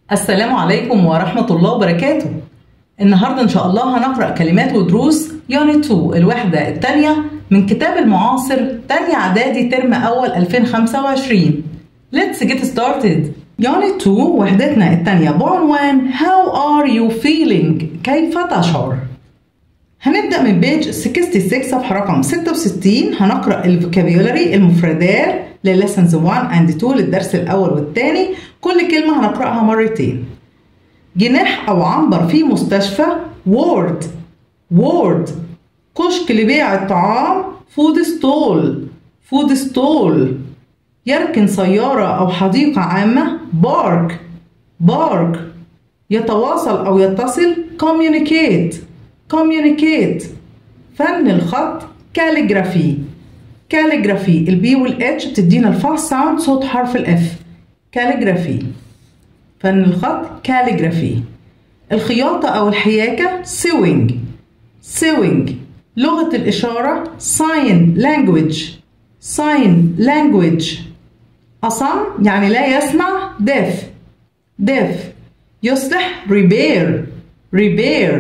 السلام عليكم ورحمة الله وبركاته النهاردة إن شاء الله هنقرأ كلمات ودروس يونت 2 الوحدة الثانية من كتاب المعاصر تانية إعدادي ترم أول 2025 Let's get started يونت 2 وحدتنا الثانية بعنوان How are you feeling؟ كيف تشعر؟ هنبدأ من بيج 66 صفحة رقم 66 هنقرأ الفوكابيولاري المفردات لليسنز 1 and 2 للدرس الأول والثاني كل كلمة هنقرأها مرتين جناح أو عنبر في مستشفى وورد وورد كشك لبيع الطعام فود ستول فود ستول يركن سيارة أو حديقة عامة بارك بارك يتواصل أو يتصل communicate communicate فن الخط كاليجرافي كاليجرافي البي والاتش بتدينا الفاست ساوند صوت حرف الاف كاليجرافي فن الخط كاليجرافي الخياطة أو الحياكة سيوينج سيوينج لغة الإشارة sign language sign language أصم يعني لا يسمع deaf deaf يصلح repair repair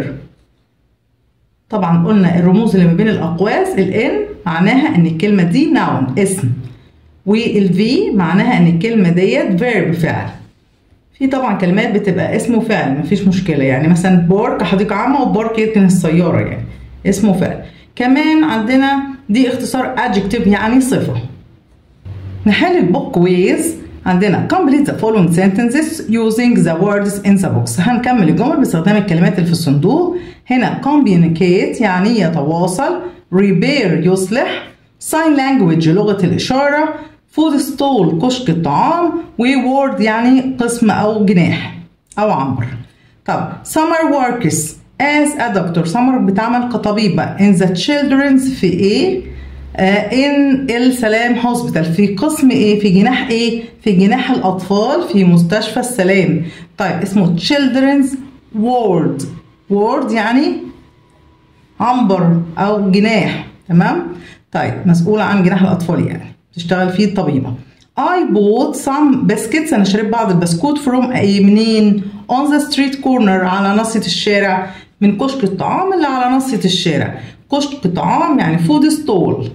طبعا قلنا الرموز اللي ما بين الأقواس الان معناها ان الكلمة دي noun اسم والفي معناها ان الكلمة ديت verb فعل في طبعا كلمات بتبقى اسم وفعل مفيش مشكلة يعني مثلا بارك حديقة عامة وبارك يركن السيارة يعني اسم وفعل كمان عندنا دي اختصار adjective يعني صفة نحل البوك كويز عندنا complete the following sentences using the words in the box هنكمل الجمل باستخدام الكلمات اللي في الصندوق هنا communicate يعني يتواصل repair يصلح sign language لغة الإشارة food stall كشك الطعام word يعني قسم أو جناح أو عنبر طب summer works as a doctor summer بتعمل كطبيبة in the children's في إيه uh, in السلام هوسبيتال في قسم ايه في جناح ايه في جناح الاطفال في مستشفى السلام طيب اسمه children's ward ward يعني عنبر او جناح تمام طيب مسؤولة عن جناح الاطفال يعني تشتغل فيه الطبيبة I bought some biscuits أنا شربت بعض البسكوت from أي منين on the street corner على ناصية الشارع من كشك الطعام اللي على ناصية الشارع كشك طعام يعني food stall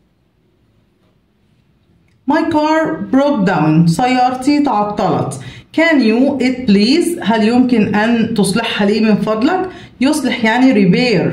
My car broke down سيارتي تعطلت Can you it please هل يمكن أن تصلحها لي من فضلك يصلح يعني repair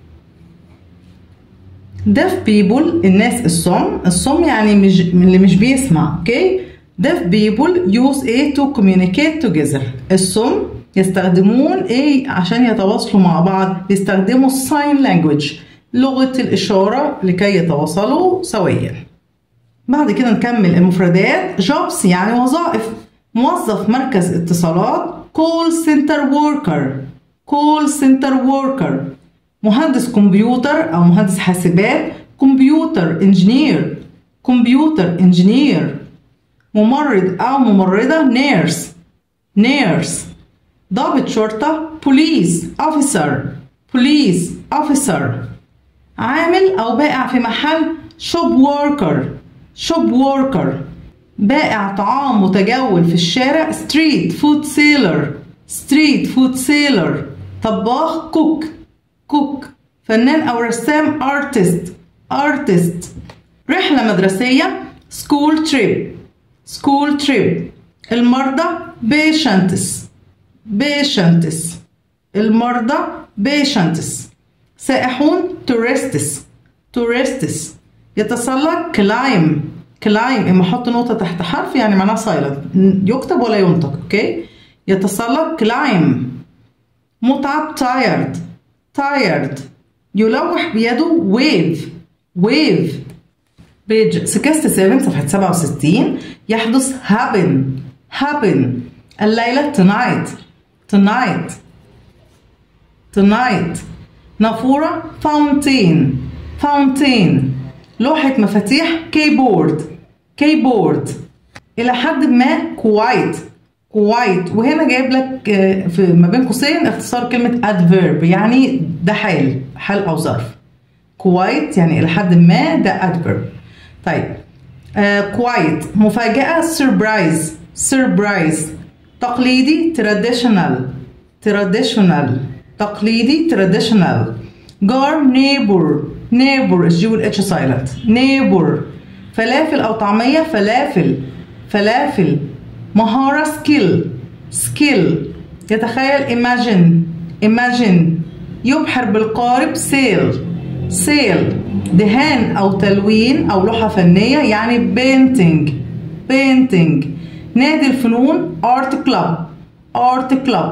deaf people الناس الصم الصم يعني مش اللي مش بيسمع اوكي deaf people use a to communicate together الصم يستخدمون ايه عشان يتواصلوا مع بعض يستخدموا sign language لغة الإشارة لكي يتواصلوا سويا بعد كده نكمل المفردات jobs يعني وظائف موظف مركز اتصالات call center worker call center worker مهندس كمبيوتر أو مهندس حاسبات كمبيوتر انجينير كمبيوتر انجينير ممرض أو ممرضة نيرس نيرس ضابط شرطة بوليس أوفيسر بوليس أوفيسر عامل أو بائع في محل شوب ووركر شوب ووركر بائع طعام متجول في الشارع ستريت فود سيلر ستريت فود سيلر طباخ كوك كوك فنان أو رسام artist artist رحلة مدرسية school trip school trip المرضى patients patients المرضى patients سائحون tourists tourists يتسلق climb climb اما احط نقطة تحت حرف يعني معناه silent يكتب ولا ينطق اوكي يتسلق climb متعب tired tired يلوح بيده wave wave بيج 67 صفحة 67 يحدث happen happen الليلة tonight tonight tonight نافورة fountain fountain لوحة مفاتيح كيبورد كيبورد إلى حد ما quite quite وهنا جايب لك في ما بين قوسين اختصار كلمة adverb يعني ده حال حال أو ظرف quite يعني إلى حد ما ده adverb طيب uh, quite مفاجأة surprise surprise تقليدي traditional traditional تقليدي traditional جار neighbor neighbor الجي والاتش سايلنت neighbor فلافل او طعميه فلافل فلافل مهاره skill skill يتخيل imagine imagine يبحر بالقارب sail sail دهان او تلوين او لوحه فنيه يعني painting painting نادي الفنون art club art club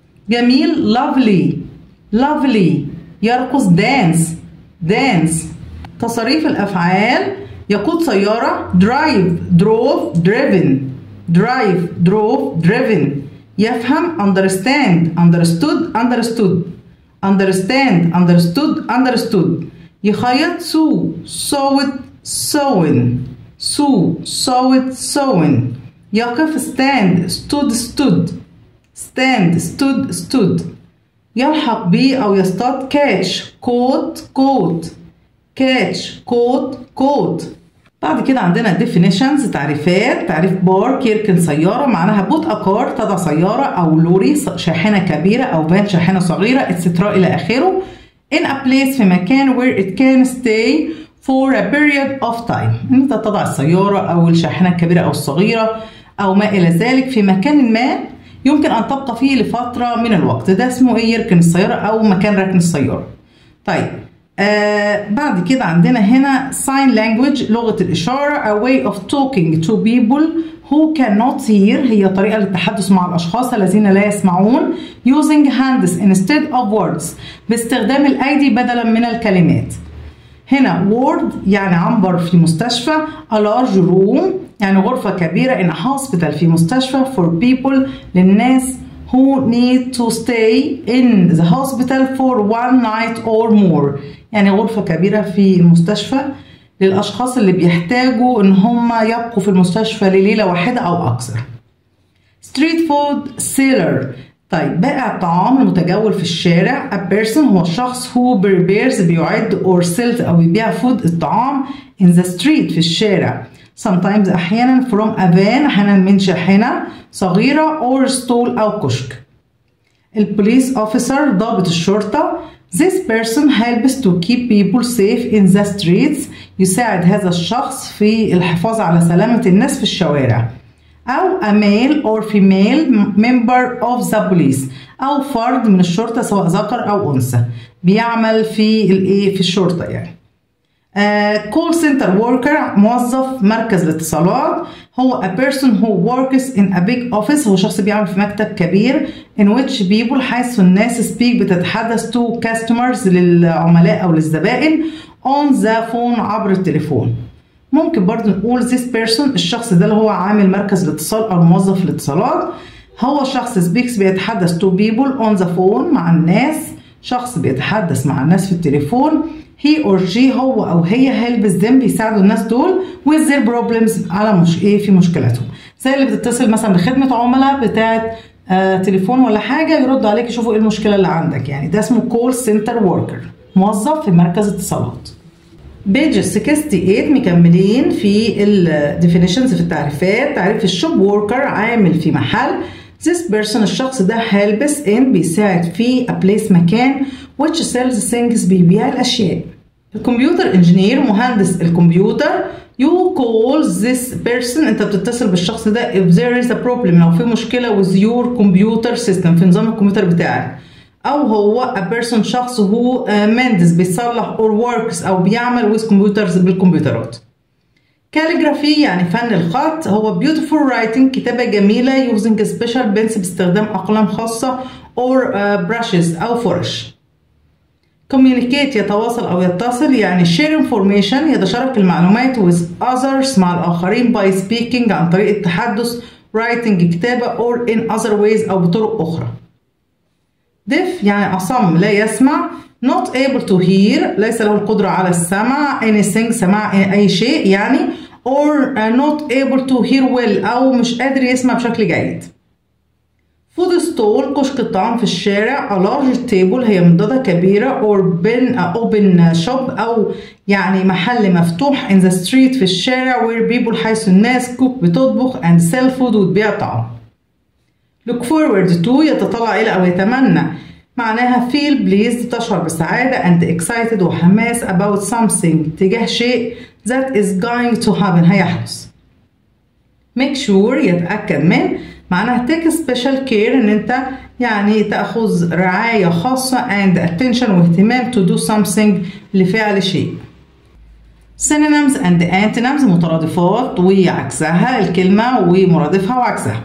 جميل lovely lovely يرقص dance dance تصريف الأفعال يقود سيارة drive drove driven drive drove driven يفهم understand understood understood understand understood understood يخيط sew sewed sewn sew sewed sewn يقف stand stood stood stand stood stood يلحق بي أو يصطاد catch caught caught catch caught caught بعد كده عندنا definitions تعريفات تعريف بارك يركن سيارة معناها بوت أكار تضع سيارة أو لوري شاحنة كبيرة أو فان شاحنة صغيرة اتسترا إلى آخره in a place في مكان where it can stay for a period of time أنت تضع السيارة أو الشاحنة الكبيرة أو الصغيرة أو ما إلى ذلك في مكان ما يمكن أن تبقى فيه لفترة من الوقت ده اسمه إيه يركن السيارة أو مكان ركن السيارة طيب آه بعد كده عندنا هنا sign language لغة الإشارة a way of talking to people who cannot hear هي طريقة للتحدث مع الأشخاص الذين لا يسمعون using hands instead of words باستخدام الأيدي بدلا من الكلمات هنا ward يعني عنبر في مستشفى a large room يعني غرفة كبيرة in a hospital في مستشفى for people للناس who need to stay in the hospital for one night or more يعني غرفة كبيرة في المستشفى للأشخاص اللي بيحتاجوا إن هم يبقوا في المستشفى لليلة واحدة أو أكثر. street food seller طيب بائع الطعام المتجول في الشارع a person هو الشخص who prepares بيعد or sells أو بيبيع food الطعام in the street في الشارع sometimes أحيانا from a van أحيانا من شاحنة صغيرة or stall أو كشك. البوليس officer ضابط الشرطة This person helps to keep people safe in the streets يساعد هذا الشخص في الحفاظ على سلامة الناس في الشوارع أو a male or female member of the police أو فرد من الشرطة سواء ذكر أو أنثى بيعمل في الإيه في الشرطة يعني كول سنتر وركر موظف مركز الاتصالات هو a person who works in a big office هو شخص بيعمل في مكتب كبير in which people حيث الناس speak بتتحدث to customers للعملاء أو للزبائن on the phone عبر التليفون ممكن برضو نقول this person الشخص ده اللي هو عامل مركز الاتصال أو موظف الاتصالات هو شخص speaks بيتحدث to people on the phone مع الناس شخص بيتحدث مع الناس في التليفون he or she هو او هي helps them بيساعدوا الناس دول with their problems على مش ايه في مشكلتهم زي اللي بتتصل مثلا بخدمه عملاء بتاعه آه تليفون ولا حاجه يردوا عليك يشوفوا ايه المشكله اللي عندك يعني ده اسمه كول سنتر وركر موظف في مركز اتصالات بيج 68 مكملين في الديفينيشنز في التعريفات تعريف الشوب وركر عامل في محل This person الشخص ده helps in بيساعد في a place مكان which sells things بيبيع الأشياء. الكمبيوتر انجينير مهندس الكمبيوتر you call this person انت بتتصل بالشخص ده if there is a problem لو في مشكلة with your computer system في نظام الكمبيوتر بتاعك. أو هو a person شخص هو مهندس بيصلح or works أو بيعمل with computers بالكمبيوترات. كاليجرافي يعني فن الخط هو beautiful writing كتابة جميلة using special pens باستخدام أقلام خاصة or uh, brushes أو فرش communicate يتواصل أو يتصل يعني share information يتشارك المعلومات with others مع الآخرين by speaking عن طريق التحدث writing كتابة or in other ways أو بطرق أخرى deaf يعني أصم لا يسمع not able to hear ليس له القدرة على السمع anything سماع أي شيء يعني or not able to hear well أو مش قادر يسمع بشكل جيد food stall كشك الطعام في الشارع a large table هي منضدة كبيرة or bin open shop أو يعني محل مفتوح in the street في الشارع where people حيث الناس cook بتطبخ and sell food وتبيع طعام look forward to يتطلع إلى أو يتمنى معناها feel pleased تشعر بالسعادة and excited وحماس about something تجاه شيء that is going to happen هيحدث make sure يتأكد من معناها take special care ان انت يعني تأخذ رعاية خاصة and attention واهتمام to do something لفعل شيء synonyms and antonyms مترادفات وعكسها الكلمة ومرادفها وعكسها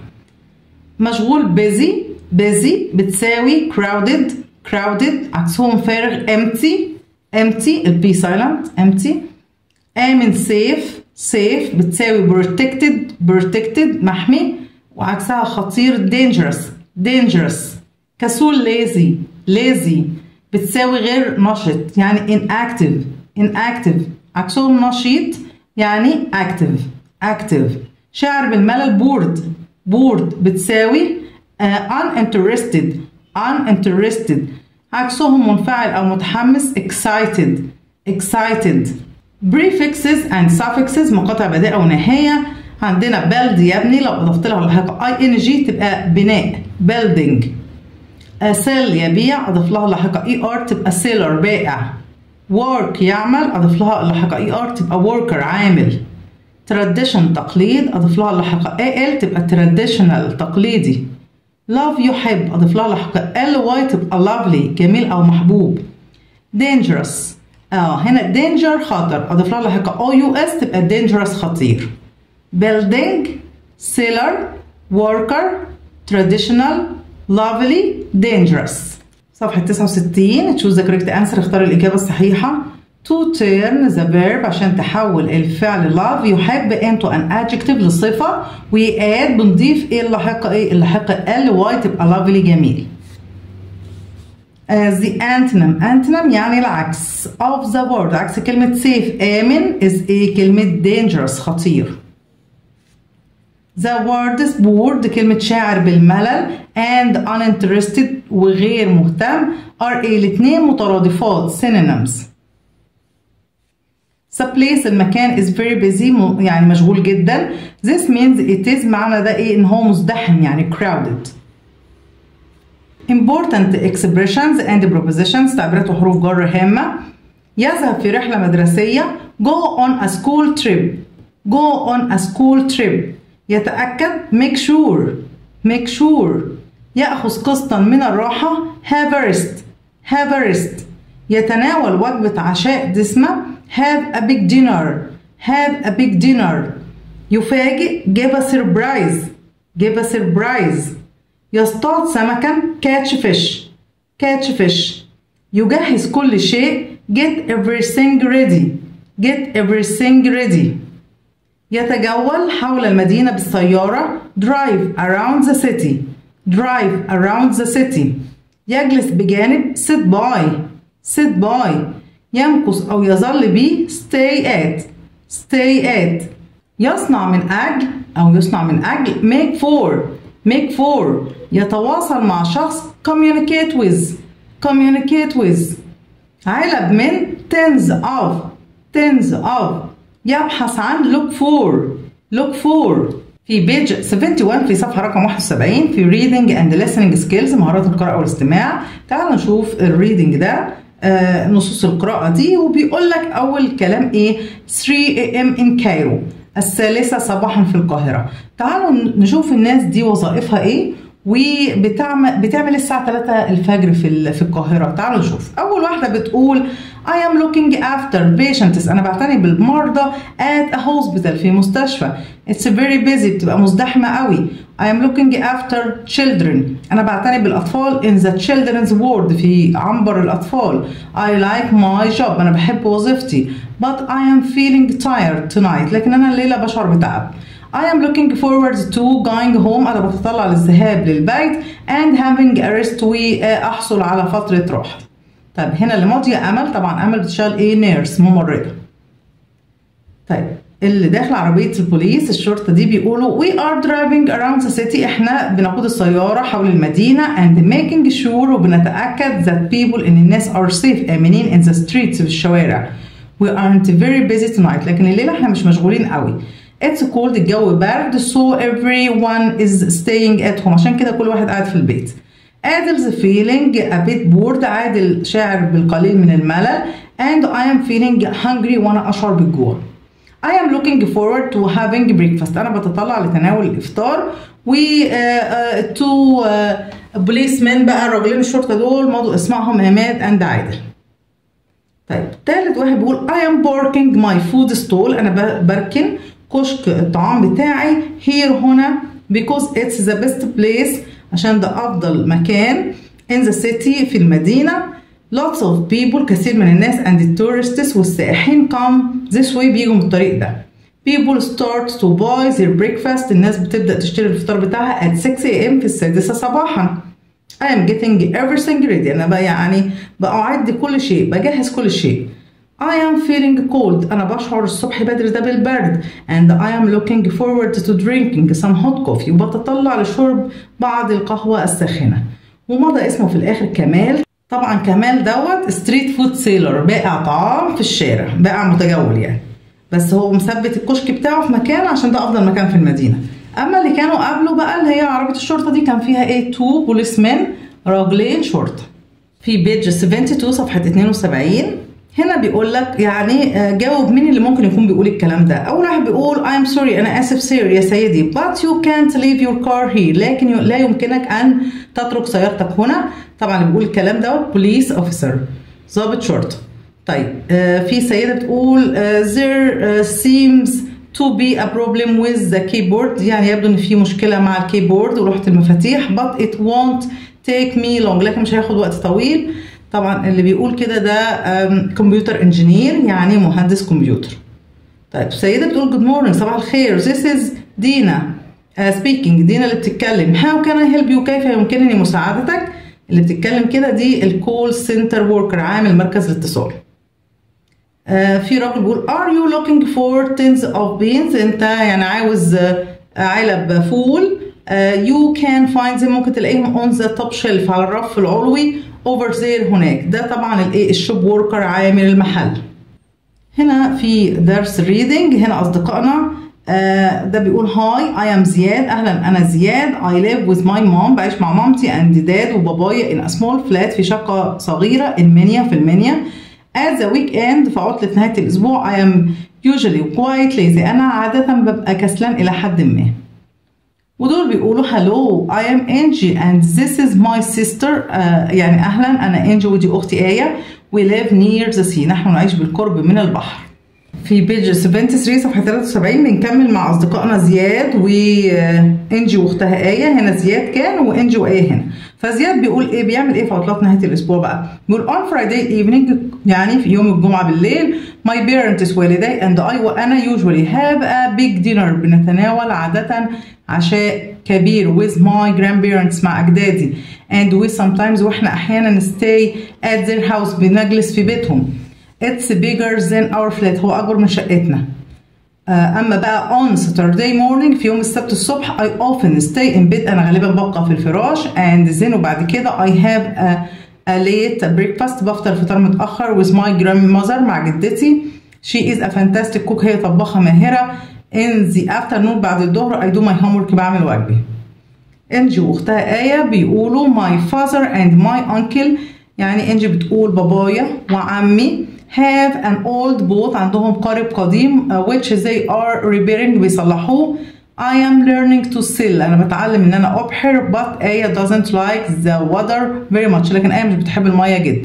مشغول busy busy بتساوي crowded crowded عكسهم فارغ empty empty ال be silent empty آمن safe safe بتساوي protected protected محمي وعكسها خطير dangerous dangerous كسول lazy lazy بتساوي غير نشط يعني inactive inactive عكسهم نشيط يعني active active شاعر بالملل bored bored بتساوي uh, uninterested uninterested عكسهم منفعل أو متحمس excited excited prefixes and suffixes مقاطع بداية أو نهاية عندنا build يبني لو أضفت لها لاحقة ing تبقى بناء building sell يبيع أضف لها لاحقة er تبقى seller بائع work يعمل أضف لها لاحقة er تبقى worker عامل tradition تقليد أضف لها لاحقة al تبقى traditional تقليدي love يحب أضف لها لاحقة ly تبقى lovely جميل أو محبوب dangerous اه هنا danger خطر أضف لها لاحقةous تبقى dangerous خطير building sailor worker traditional lovely dangerous صفحة 69 choose the correct answer اختار الإجابة الصحيحة to turn the verb عشان تحول الفعل love يحب into an adjective لصفة وياد بنضيف ايه اللاحقة ايه اللاحقة ال واي تبقى lovely جميل as the antonym antonym يعني العكس of the word عكس كلمة safe آمن is ايه كلمة dangerous خطير The word is bored كلمة شاعر بالملل and uninterested وغير مهتم are ايه الاتنين مترادفات synonyms The place المكان is very busy يعني مشغول جدا This means it is معنى ده ايه ان هو مزدحم يعني crowded Important expressions and prepositions تعبيرات وحروف جر هامة يذهب في رحلة مدرسية go on a school trip go on a school trip يتأكد make sure make sure يأخذ قسطا من الراحة have a rest have a rest يتناول وجبة عشاء دسمة have a big dinner have a big dinner يفاجئ give a surprise give a surprise يصطاد سمكا catch fish catch fish يجهز كل شيء get everything ready get everything ready يتجول حول المدينة بالسيارة drive around the city drive around the city يجلس بجانب sit by sit by يمكث أو يظل به stay at stay at يصنع من أجل أو يصنع من أجل make for make for يتواصل مع شخص communicate with communicate with علب من tens of tens of يبحث عن look for look for في بيج 71 في صفحة رقم 71 في reading and listening skills مهارات القراءة والاستماع تعالوا نشوف الريدنج ده آه نصوص القراءة دي وبيقول لك أول كلام إيه 3 am in Cairo الثالثة صباحا في القاهرة تعالوا نشوف الناس دي وظائفها إيه وبتعمل بتعمل الساعة 3 الفجر في في القاهرة تعالوا نشوف أول واحدة بتقول I am looking after patients أنا بعتني بالمرضى at a hospital في مستشفى It's very busy بتبقى مزدحمة قوي I am looking after children أنا بعتني بالأطفال in the children's ward في عنبر الأطفال I like my job أنا بحب وظيفتي but I am feeling tired tonight لكن أنا الليلة بشعر بتعب I am looking forward to going home أنا بتطلع للذهاب للبيت and having a rest وأحصل على فترة راحة طيب هنا اللي ماضية أمل طبعا أمل بتشتغل إيه نيرس ممرضة طيب اللي داخل عربية البوليس الشرطة دي بيقولوا we are driving around the city احنا بنقود السيارة حول المدينة and making sure وبنتأكد that people إن الناس are safe آمنين in the streets في الشوارع we aren't very busy tonight لكن الليلة احنا مش مشغولين قوي It's cold الجو برد so everyone is staying at home عشان كده كل واحد قاعد في البيت. Adil's feeling a bit bored عادل شاعر بالقليل من الملل and I am feeling hungry وأنا أشعر بالجوع. I am looking forward to having breakfast أنا بتطلع لتناول الإفطار و تو بوليسمن بقى الراجلين الشرطة دول مضوا اسمائهم عماد and عادل. طيب تالت واحد بيقول I am working my food stall أنا بركن كشك الطعام بتاعي here هنا because it's the best place عشان ده أفضل مكان in the city في المدينة lots of people كثير من الناس and the tourists والسائحين come this way بيجوا من الطريق ده people start to buy their breakfast الناس بتبدأ تشتري الفطار بتاعها at 6 a.m. في السادسة صباحا I am getting everything ready أنا بقى يعني بأعد كل شيء بجهز كل شيء I am feeling cold أنا بشعر الصبح بدري ده بالبرد and I am looking forward to drinking some hot coffee وبتطلع لشرب بعض القهوة الساخنة ومضى اسمه في الآخر كمال طبعا كمال دوت ستريت فود سيلر بائع طعام في الشارع بائع متجول يعني بس هو مثبت الكشك بتاعه في مكان عشان ده أفضل مكان في المدينة أما اللي كانوا قبله بقى اللي هي عربية الشرطة دي كان فيها ايه تو بوليسمان راجلين شرطة في بيج 72 صفحة 72 هنا بيقول لك يعني جاوب مين اللي ممكن يكون بيقول الكلام ده اول واحد بيقول I'm sorry انا اسف سير يا سيدي but you can't leave your car here لكن لا يمكنك ان تترك سيارتك هنا طبعا اللي بيقول الكلام ده بوليس اوفيسر ضابط شرطه طيب في سيده بتقول there seems to be a problem with the keyboard يعني يبدو ان في مشكله مع الكيبورد ولوحه المفاتيح but it won't take me long لكن مش هياخد وقت طويل طبعا اللي بيقول كده ده كمبيوتر انجينير يعني مهندس كمبيوتر طيب سيده بتقول جود مورنينج صباح الخير this is دينا سبيكينج دينا اللي بتتكلم how can I help you كيف يمكنني مساعدتك اللي بتتكلم كده دي الكول سنتر وركر عامل مركز الاتصال uh, في راجل بيقول are you looking for tins of beans انت يعني عاوز علب فول uh, you can find them ممكن تلاقيهم on the top shelf على الرف العلوي over there هناك ده طبعا الايه الشوب وركر عامل المحل هنا في درس ريدنج هنا اصدقائنا آه ده بيقول هاي اي ام زياد اهلا انا زياد اي live with my mom بعيش مع مامتي اند داد وبابايا in a small flat في شقه صغيره المنيا في المنيا at the weekend في عطلة نهاية الأسبوع I am usually quite lazy أنا عادة ببقى كسلان إلى حد ما ودول بيقولوا hello I am Angie and this is my sister uh, يعني أهلا أنا أنجي ودي أختي آية we live near the sea نحن نعيش بالقرب من البحر في بيج 73 صفحة 73 بنكمل مع أصدقائنا زياد وإنجي وأختها آية هنا زياد كان وإنجي وآية هنا فزياد بيقول إيه بيعمل إيه في عطلات نهاية الأسبوع بقى بيقول on Friday evening يعني في يوم الجمعة بالليل my parents والدي and I وأنا usually have a big dinner بنتناول عادة عشاء كبير with my grandparents مع أجدادي and we sometimes وإحنا أحيانا stay at their house بنجلس في بيتهم It's bigger than our flat هو أكبر من شقتنا أما بقى on Saturday morning في يوم السبت الصبح I often stay in bed أنا غالبا ببقى في الفراش and then وبعد كده I have a, a late breakfast بفطر فطار متأخر with my grandmother مع جدتي She is a fantastic cook هي طباخة ماهرة in the afternoon بعد الظهر I do my homework بعمل واجبي انجي واختها آية بيقولوا my father and my uncle يعني انجي بتقول بابايا وعمي have an old boat عندهم قارب قديم uh, which they are repairing بيصلحوه I am learning to sail أنا بتعلم إن أنا أبحر but آية doesn't like the water very much لكن آية مش بتحب المية جدا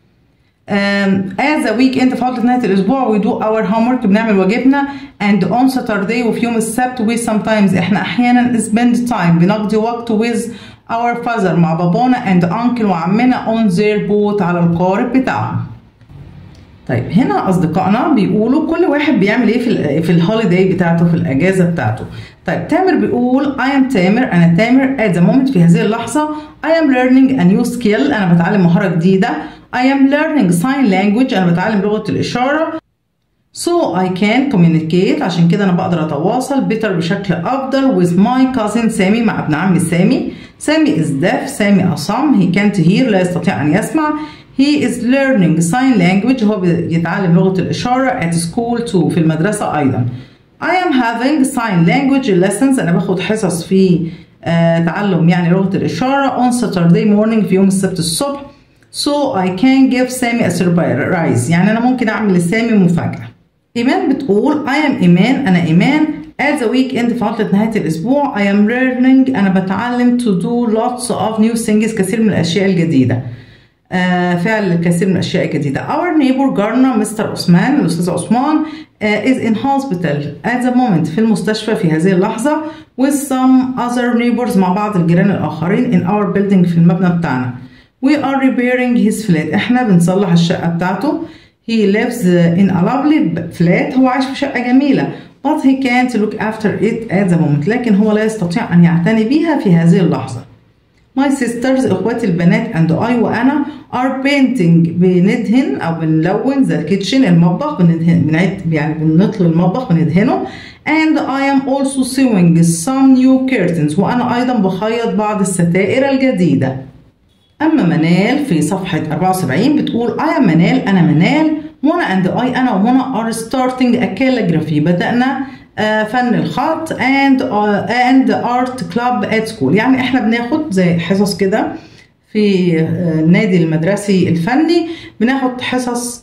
um, as a weekend في عطلة نهاية الأسبوع we do our homework بنعمل واجبنا and on Saturday وفي يوم السبت we sometimes إحنا أحيانا spend time بنقضي وقت with our father مع بابانا and uncle وعمنا on their boat على القارب بتاعهم طيب هنا اصدقائنا بيقولوا كل واحد بيعمل ايه في ال في الهوليداي بتاعته في الاجازه بتاعته طيب تامر بيقول I am تامر انا تامر at the moment في هذه اللحظه I am learning a new skill انا بتعلم مهاره جديده I am learning sign language انا بتعلم لغه الاشاره So I can communicate عشان كده انا بقدر اتواصل better بشكل افضل with my cousin سامي مع ابن عمي سامي سامي is deaf سامي اصم he can't hear لا يستطيع ان يسمع He is learning sign language هو بيتعلم لغة الإشارة at school too في المدرسة أيضا. I am having sign language lessons أنا باخد حصص في آه تعلم يعني لغة الإشارة on Saturday morning في يوم السبت الصبح so I can give سامي a surprise يعني أنا ممكن أعمل لسامي مفاجأة إيمان بتقول I am إيمان أنا إيمان at the weekend في عطلة نهاية الأسبوع I am learning أنا بتعلم to do lots of new things كثير من الأشياء الجديدة آه فعل الكثير من الأشياء الجديدة Our neighbor جارنا مستر عثمان الأستاذ عثمان uh, is in hospital at the moment في المستشفى في هذه اللحظة with some other neighbors مع بعض الجيران الآخرين in our building في المبنى بتاعنا we are repairing his flat احنا بنصلح الشقة بتاعته he lives in a lovely flat هو عايش في شقة جميلة but he can't look after it at the moment لكن هو لا يستطيع أن يعتني بها في هذه اللحظة My sisters إخواتي البنات and I وأنا are painting بندهن أو بنلون the kitchen المطبخ بندهن بنعد يعني بنطل المطبخ بندهنه and I am also sewing some new curtains وأنا أيضا بخيط بعض الستائر الجديدة أما منال في صفحة 74 بتقول I am منال أنا منال منى and I أنا ومنى are starting a calligraphy بدأنا فن الخط and uh, and art club at school يعني احنا بناخد زي حصص كده في النادي المدرسي الفني بناخد حصص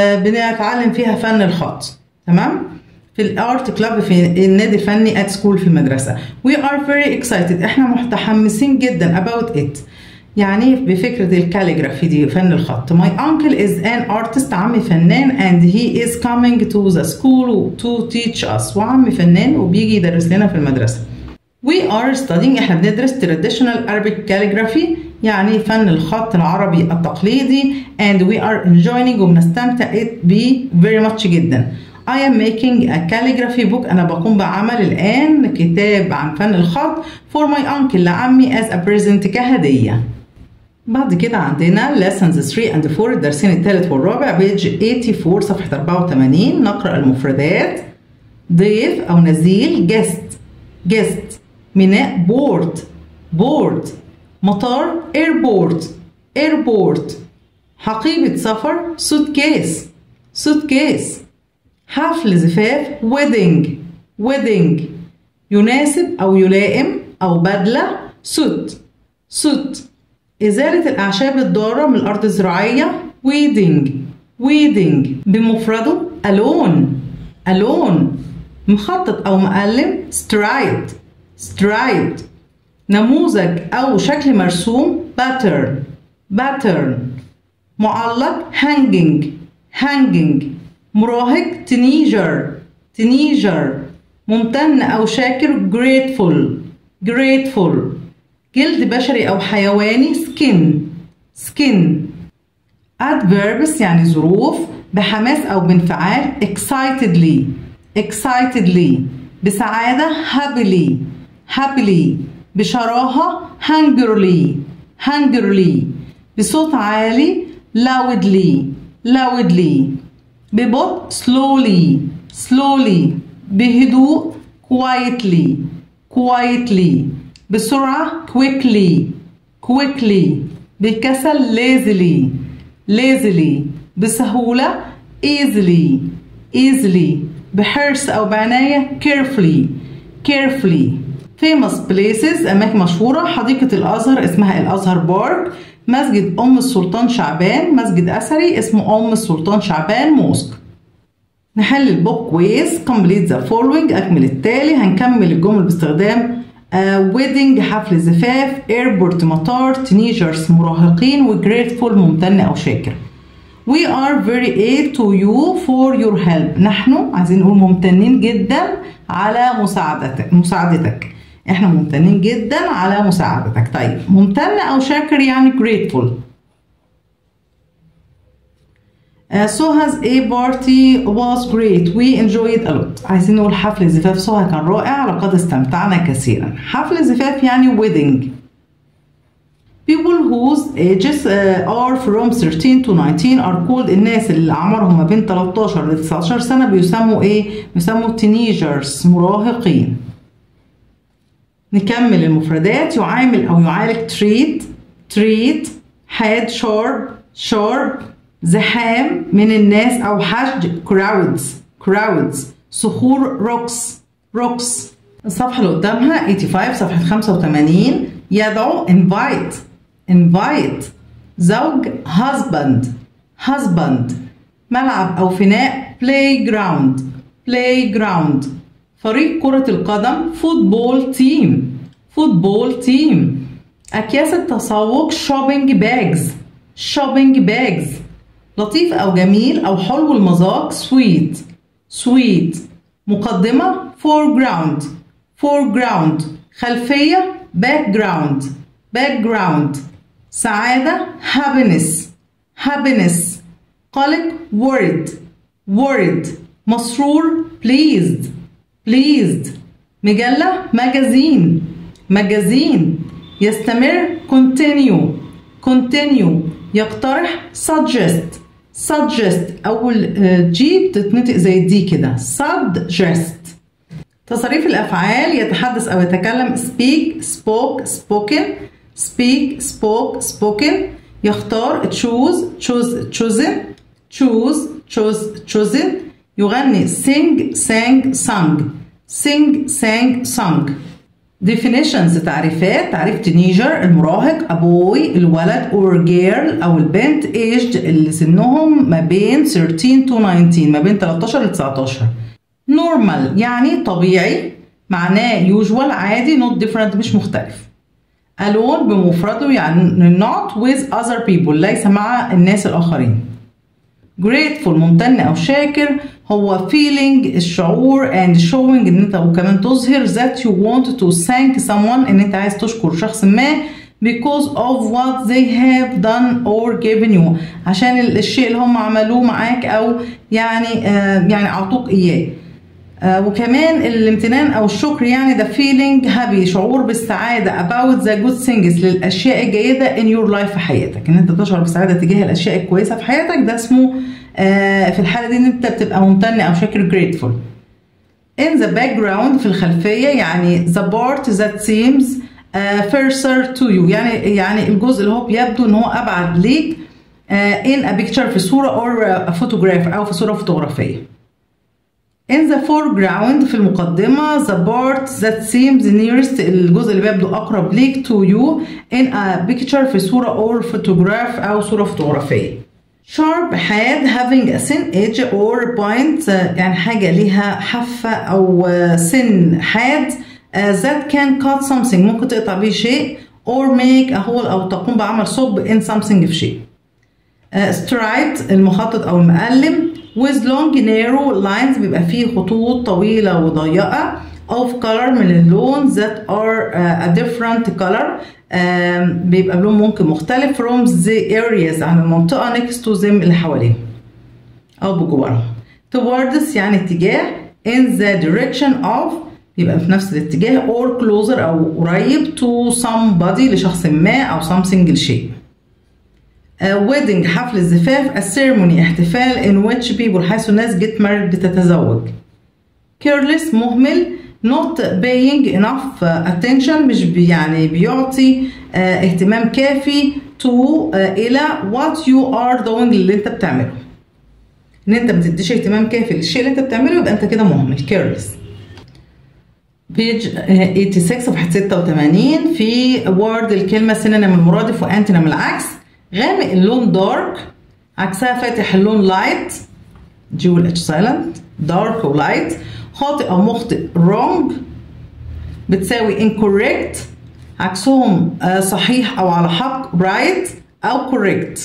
بنتعلم فيها فن الخط تمام في الارت كلاب في النادي الفني at school في المدرسه we are very excited احنا متحمسين جدا about it يعني بفكرة الكاليجرافي دي فن الخط My uncle is an artist عمي فنان and he is coming to the school to teach us وعمي فنان وبيجي يدرس لنا في المدرسة We are studying احنا بندرس traditional Arabic calligraphy يعني فن الخط العربي التقليدي and we are enjoying وبنستمتع بيه very much جدا I am making a calligraphy book أنا بقوم بعمل الآن كتاب عن فن الخط for my uncle لعمي as a present كهدية بعد كده عندنا lessons 3 and 4 الدرسين الثالث والرابع بيج 84 صفحة 84 نقرأ المفردات ضيف أو نزيل guest guest ميناء بورد بورد مطار airport airport حقيبة سفر suitcase suitcase حفل زفاف wedding wedding يناسب أو يلائم أو بدلة suit suit إزالة الأعشاب الضارة من الأرض الزراعية weeding weeding بمفرده alone alone مخطط أو مقلم striped striped نموذج أو شكل مرسوم pattern pattern معلق hanging hanging مراهق teenager teenager ممتن أو شاكر grateful grateful جلد بشري أو حيواني skin skin adverbs يعني ظروف بحماس أو بانفعال excitedly excitedly بسعادة happily happily بشراهة hungrily hungrily بصوت عالي loudly loudly ببطء slowly slowly بهدوء quietly quietly بسرعة quickly quickly بكسل lazily lazily بسهولة easily easily بحرص أو بعناية carefully carefully famous places أماكن مشهورة حديقة الأزهر اسمها الأزهر بارك مسجد أم السلطان شعبان مسجد أثري اسمه أم السلطان شعبان موسك نحل البوك كويس complete the following أكمل التالي هنكمل الجمل باستخدام ويدنج uh, حفل زفاف ايربورت مطار تينيجرز مراهقين وجريتفول ممتن او شاكر We are very aid to you for your help نحن عايزين نقول ممتنين جدا على مساعدتك مساعدتك احنا ممتنين جدا على مساعدتك طيب ممتن او شاكر يعني grateful Uh, Soha's A party was great. We enjoyed a lot. عايزين نقول حفل زفاف سوها كان رائع لقد استمتعنا كثيرا. حفل زفاف يعني wedding. People whose ages uh, are from 13 to 19 are called الناس اللي أعمارهم ما بين 13 ل 19 سنة بيسموا إيه؟ بيسموا teenagers مراهقين. نكمل المفردات يعامل أو يعالج treat treat had sharp sharp زحام من الناس أو حشد crowds crowds صخور روكس روكس الصفحة اللي قدامها 85 صفحة 85 يدعو invite invite زوج husband husband ملعب أو فناء playground playground فريق كرة القدم football team football team أكياس التسوق shopping bags shopping bags لطيف أو جميل أو حلو المذاق sweet sweet مقدمة foreground foreground خلفية background background سعادة happiness happiness قلق worried worried مسرور pleased pleased مجلة magazine magazine يستمر continue continue يقترح suggest suggest أول جي بتتنطق زي دي كده suggest تصريف الأفعال يتحدث أو يتكلم speak spoke spoken speak spoke spoken يختار choose choose chosen choose chose chosen يغني sing sang sung sing sang sung definitions تعريفات تعريف تينيجر المراهق a boy الولد or girl أو البنت aged اللي سنهم ما بين 13 to 19 ما بين 13 ل 19 normal يعني طبيعي معناه usual عادي not different مش مختلف alone بمفرده يعني not with other people ليس مع الناس الآخرين grateful ممتن أو شاكر هو feeling الشعور and showing ان انت وكمان تظهر that you want to thank someone ان انت عايز تشكر شخص ما because of what they have done or given you عشان الشيء اللي هم عملوه معاك او يعني آه يعني اعطوك اياه آه وكمان الامتنان او الشكر يعني ده feeling happy شعور بالسعاده about the good things للاشياء الجيده in your life في حياتك ان انت تشعر بالسعاده تجاه الاشياء الكويسه في حياتك ده اسمه آه في الحاله دي ان انت بتبقى ممتن او شاكر grateful in the background في الخلفيه يعني the part that seems uh, further to you يعني يعني الجزء اللي هو بيبدو ان هو ابعد ليك uh, in a picture في صوره or a photograph او في صوره فوتوغرافيه In the foreground في المقدمة the part that seems nearest الجزء اللي بيبدو أقرب ليك to you in a picture في صورة or photograph أو صورة فوتوغرافية. Sharp حاد having a thin edge or point يعني حاجة ليها حافة أو سن حاد that can cut something ممكن تقطع بيه شيء or make a hole أو تقوم بعمل ثقب in something في شيء. straight المخطط أو المقلم with long narrow lines بيبقى فيه خطوط طويلة وضيقة of color من اللون that are uh, a different color um, بيبقى لون ممكن مختلف from the areas عن المنطقة next to them اللي حواليهم أو بجوارهم towards يعني اتجاه in the direction of يبقى في نفس الاتجاه or closer أو قريب to somebody لشخص ما أو something لشيء Uh, wedding حفل الزفاف a ceremony احتفال in which people حيث الناس get married بتتزوج careless مهمل not paying enough attention مش بي يعني بيعطي uh, اهتمام كافي to uh, إلى what you are doing اللي انت بتعمله ان انت ما بتديش اهتمام كافي للشيء اللي انت بتعمله يبقى انت كده مهمل careless بيج 86 صفحة 86 في word الكلمة سينونيم المرادف وانتونيم العكس غامق اللون دارك عكسها فاتح اللون لايت جي والاتش سايلنت دارك ولايت خاطئ او مخطئ wrong بتساوي incorrect عكسهم صحيح او على حق right او correct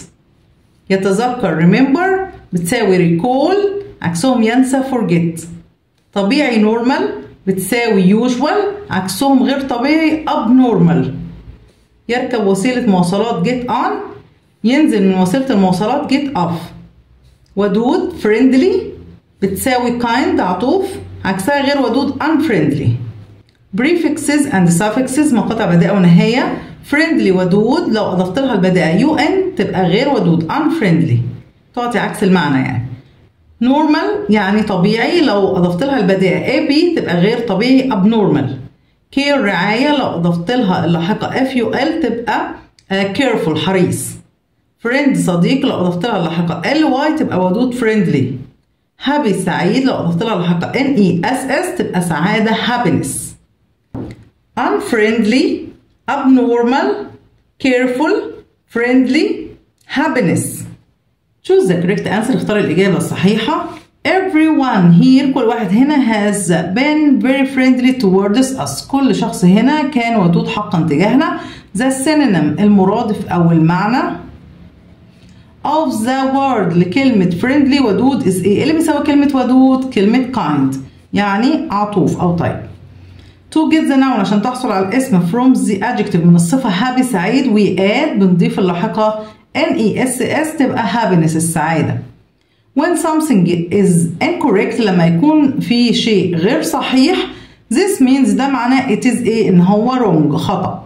يتذكر remember بتساوي recall عكسهم ينسى forget طبيعي normal بتساوي usual عكسهم غير طبيعي abnormal يركب وسيلة مواصلات get on ينزل من وسيلة المواصلات get off ودود friendly بتساوي kind عطوف عكسها غير ودود unfriendly prefixes and suffixes مقاطع بادئة ونهاية friendly ودود لو أضفت لها البادئة un تبقى غير ودود unfriendly تعطي عكس المعنى يعني normal يعني طبيعي لو أضفت لها البادئة ab تبقى غير طبيعي abnormal care رعاية لو أضفت لها اللاحقة ful تبقى careful حريص فريند صديق لو اضفت لها اللاحقه ال واي تبقى ودود فريندلي happy سعيد لو أضفت لها لاحقة N E S S تبقى سعادة happiness unfriendly abnormal careful friendly happiness choose the correct answer اختار الإجابة الصحيحة everyone here كل واحد هنا has been very friendly towards us كل شخص هنا كان ودود حقا تجاهنا the synonym المرادف أو المعنى of the word لكلمة friendly ودود is ايه اللي بيساوي كلمة ودود كلمة kind يعني عطوف أو طيب to get the noun عشان تحصل على الاسم from the adjective من الصفة happy سعيد we add بنضيف اللاحقة n e s s تبقى happiness السعادة when something is incorrect لما يكون في شيء غير صحيح this means ده معناه it is ايه ان هو wrong خطأ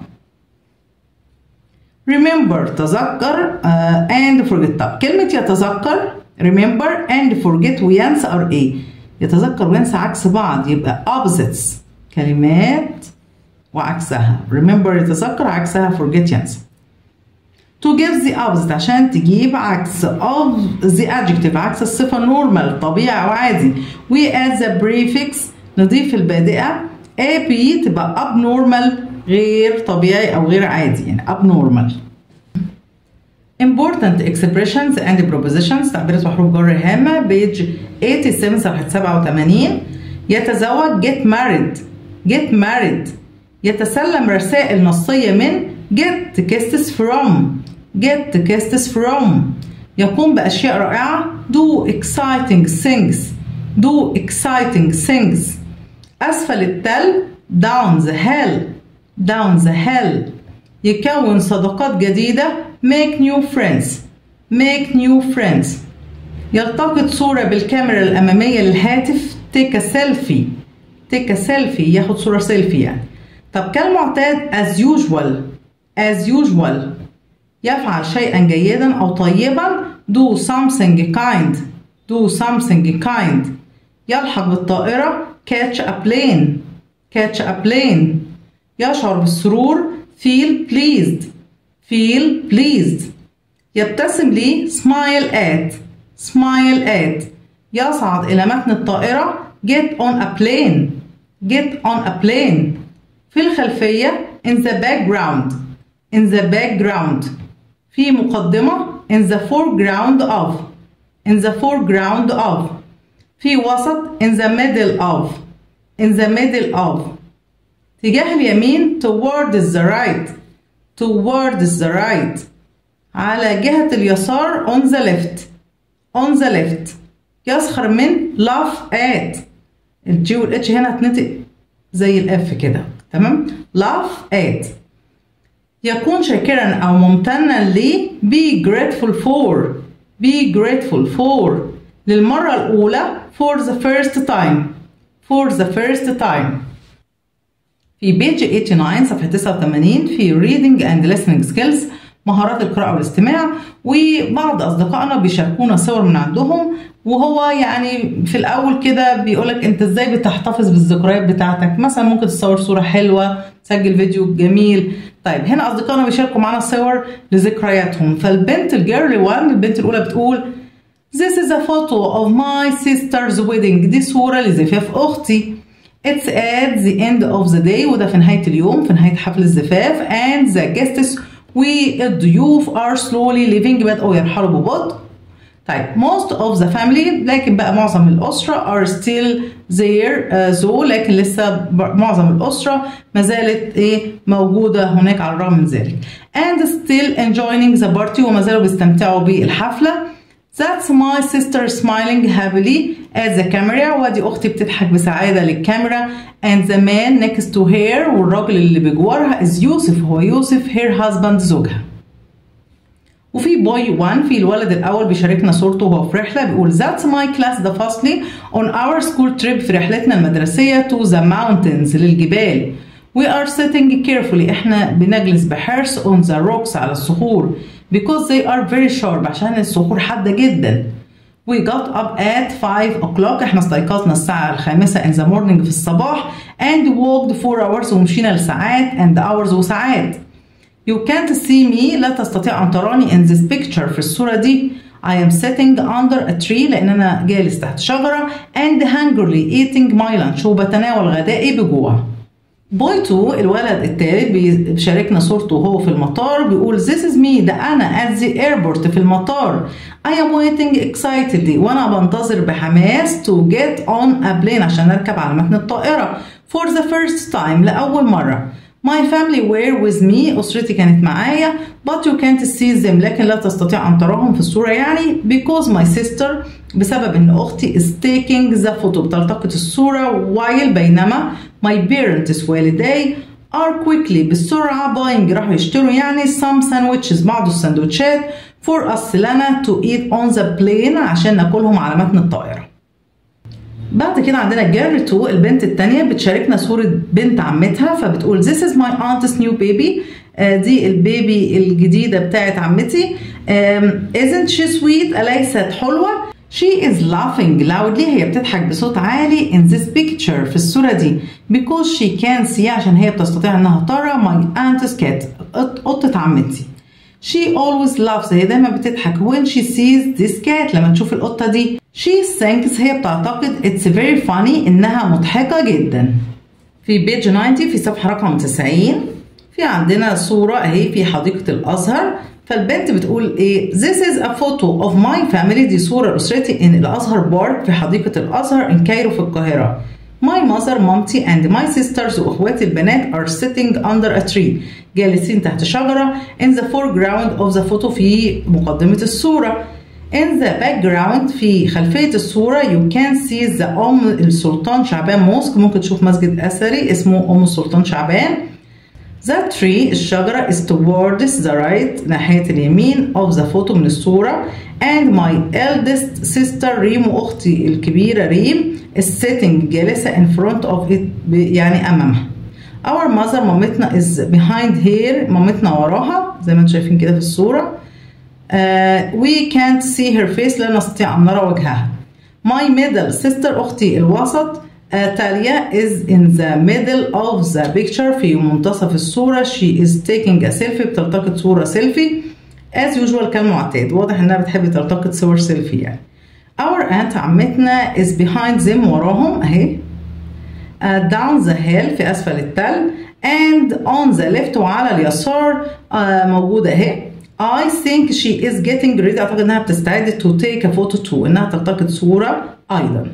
remember تذكر uh, and forget طب كلمة يتذكر remember and forget وينسى are ايه يتذكر وينسى عكس بعض يبقى opposites كلمات وعكسها remember يتذكر عكسها forget ينسى to give the opposite عشان تجيب عكس of the adjective عكس الصفة normal طبيعي أو عادي we add the prefix نضيف البادئة ab تبقى abnormal غير طبيعي أو غير عادي يعني abnormal important expressions and prepositions تعبيرات وحروف جر هامة بيج 87 صفحة 87 يتزوج get married get married يتسلم رسائل نصية من get texts from get texts from يقوم بأشياء رائعة do exciting things do exciting things أسفل التل down the hill down the hill يكون صداقات جديدة make new friends make new friends يلتقط صورة بالكاميرا الأمامية للهاتف take a selfie take a selfie ياخد صورة سيلفي يعني طب كالمعتاد as usual as usual يفعل شيئا جيدا أو طيبا do something kind do something kind يلحق بالطائرة catch a plane catch a plane يشعر بالسرور feel pleased feel pleased يبتسم لي smile at smile at يصعد إلى متن الطائرة get on a plane get on a plane في الخلفية in the background in the background في مقدمة in the foreground of in the foreground of في وسط in the middle of in the middle of تجاه اليمين towards the right towards the right على جهة اليسار on the left on the left يسخر من laugh at الجي والاتش هنا هتنطق زي الاف كده تمام laugh at يكون شاكرا او ممتنا ل be grateful for be grateful for للمرة الأولى for the first time for the first time في بيج 89 صفحة 89 في reading and listening skills مهارات القراءة والاستماع وبعض أصدقائنا بيشاركونا صور من عندهم وهو يعني في الأول كده بيقولك أنت إزاي بتحتفظ بالذكريات بتاعتك مثلا ممكن تصور صورة حلوة تسجل فيديو جميل طيب هنا أصدقائنا بيشاركوا معانا صور لذكرياتهم فالبنت الجيرلي 1 البنت الأولى بتقول This is a photo of my sister's wedding دي صورة لزفاف أختي It's at the end of the day وده في نهاية اليوم في نهاية حفل الزفاف and the guests والضيوف are slowly leaving بدأوا يرحلوا ببطء طيب most of the family لكن بقى معظم الأسرة are still there uh, so لكن لسه معظم الأسرة ما زالت إيه موجودة هناك على الرغم من ذلك and still enjoying the party وما زالوا بيستمتعوا بالحفلة That's my sister smiling happily at the camera ودي أختي بتضحك بسعادة للكاميرا and the man next to her والراجل اللي بجوارها is يوسف هو يوسف her husband زوجها وفي بوي 1 في الولد الأول بيشاركنا صورته وهو في رحلة بيقول That's my class ده فصلي on our school trip في رحلتنا المدرسية to the mountains للجبال We are sitting carefully احنا بنجلس بحرص on the rocks على الصخور because they are very sharp عشان الصخور حادة جدا We got up at 5 o'clock احنا استيقظنا الساعة الخامسة in the morning في الصباح and walked 4 hours ومشينا لساعات and hours وساعات You can't see me لا تستطيع أن تراني in this picture في الصورة دي I am sitting under a tree لأن أنا جالس تحت شجرة and hungrily eating my lunch وبتناول غدائي بجوع بوي 2 الولد التالت بيشاركنا صورته وهو في المطار بيقول This is me ده أنا at the airport في المطار I am waiting excitedly وأنا بنتظر بحماس to get on a plane عشان أركب على متن الطائرة for the first time لأول مرة My family were with me أسرتي كانت معايا but you can't see them لكن لا تستطيع أن تراهم في الصورة يعني because my sister بسبب أن أختي is taking the photo بتلتقط الصورة while بينما my parents والدي are quickly بالسرعة buying راحوا يشتروا يعني some sandwiches بعض السندوتشات for us لنا to eat on the plane عشان ناكلهم على متن الطائرة بعد كده عندنا جيرل 2 البنت التانية بتشاركنا صورة بنت عمتها فبتقول This is my aunt's new baby آه دي البيبي الجديدة بتاعت عمتي um, Isn't she sweet أليست حلوة She is laughing loudly هي بتضحك بصوت عالي in this picture في الصورة دي because she can see عشان هي بتستطيع انها ترى my aunt's cat قطة عمتي She always laughs هي دايما بتضحك when she sees this cat لما تشوف القطة دي She thinks هي بتعتقد it's very funny إنها مضحكة جدا في بيج 90 في صفحة رقم 90 في عندنا صورة أهي في حديقة الأزهر فالبنت بتقول إيه This is a photo of my family دي صورة أسرتي إن الأزهر بارك في حديقة الأزهر in كايرو في القاهرة My mother, مامتي and my sisters وإخواتي البنات are sitting under a tree جالسين تحت شجرة in the foreground of the photo في مقدمة الصورة In the background في خلفية الصورة you can see the أم السلطان شعبان موسك ممكن تشوف مسجد أثري اسمه أم السلطان شعبان The tree الشجرة is towards the right ناحية اليمين of the photo من الصورة and my eldest sister ريم وأختي الكبيرة ريم is sitting جالسة in front of it يعني أمامها Our mother مامتنا is behind here مامتنا وراها زي ما انتم شايفين كده في الصورة uh, we can't see her face لا نستطيع أن نرى وجهها My middle sister أختي الوسط uh, تاليا is in the middle of the picture في منتصف الصورة she is taking a selfie بتلتقط صورة سيلفي as usual كالمعتاد واضح انها بتحب تلتقط صور سيلفي يعني our aunt عمتنا is behind them وراهم اهي uh, down the hill في اسفل التل and on the left وعلى اليسار uh, موجودة اهي I think she is getting ready اعتقد انها بتستعد to take a photo too انها تلتقط صورة ايضا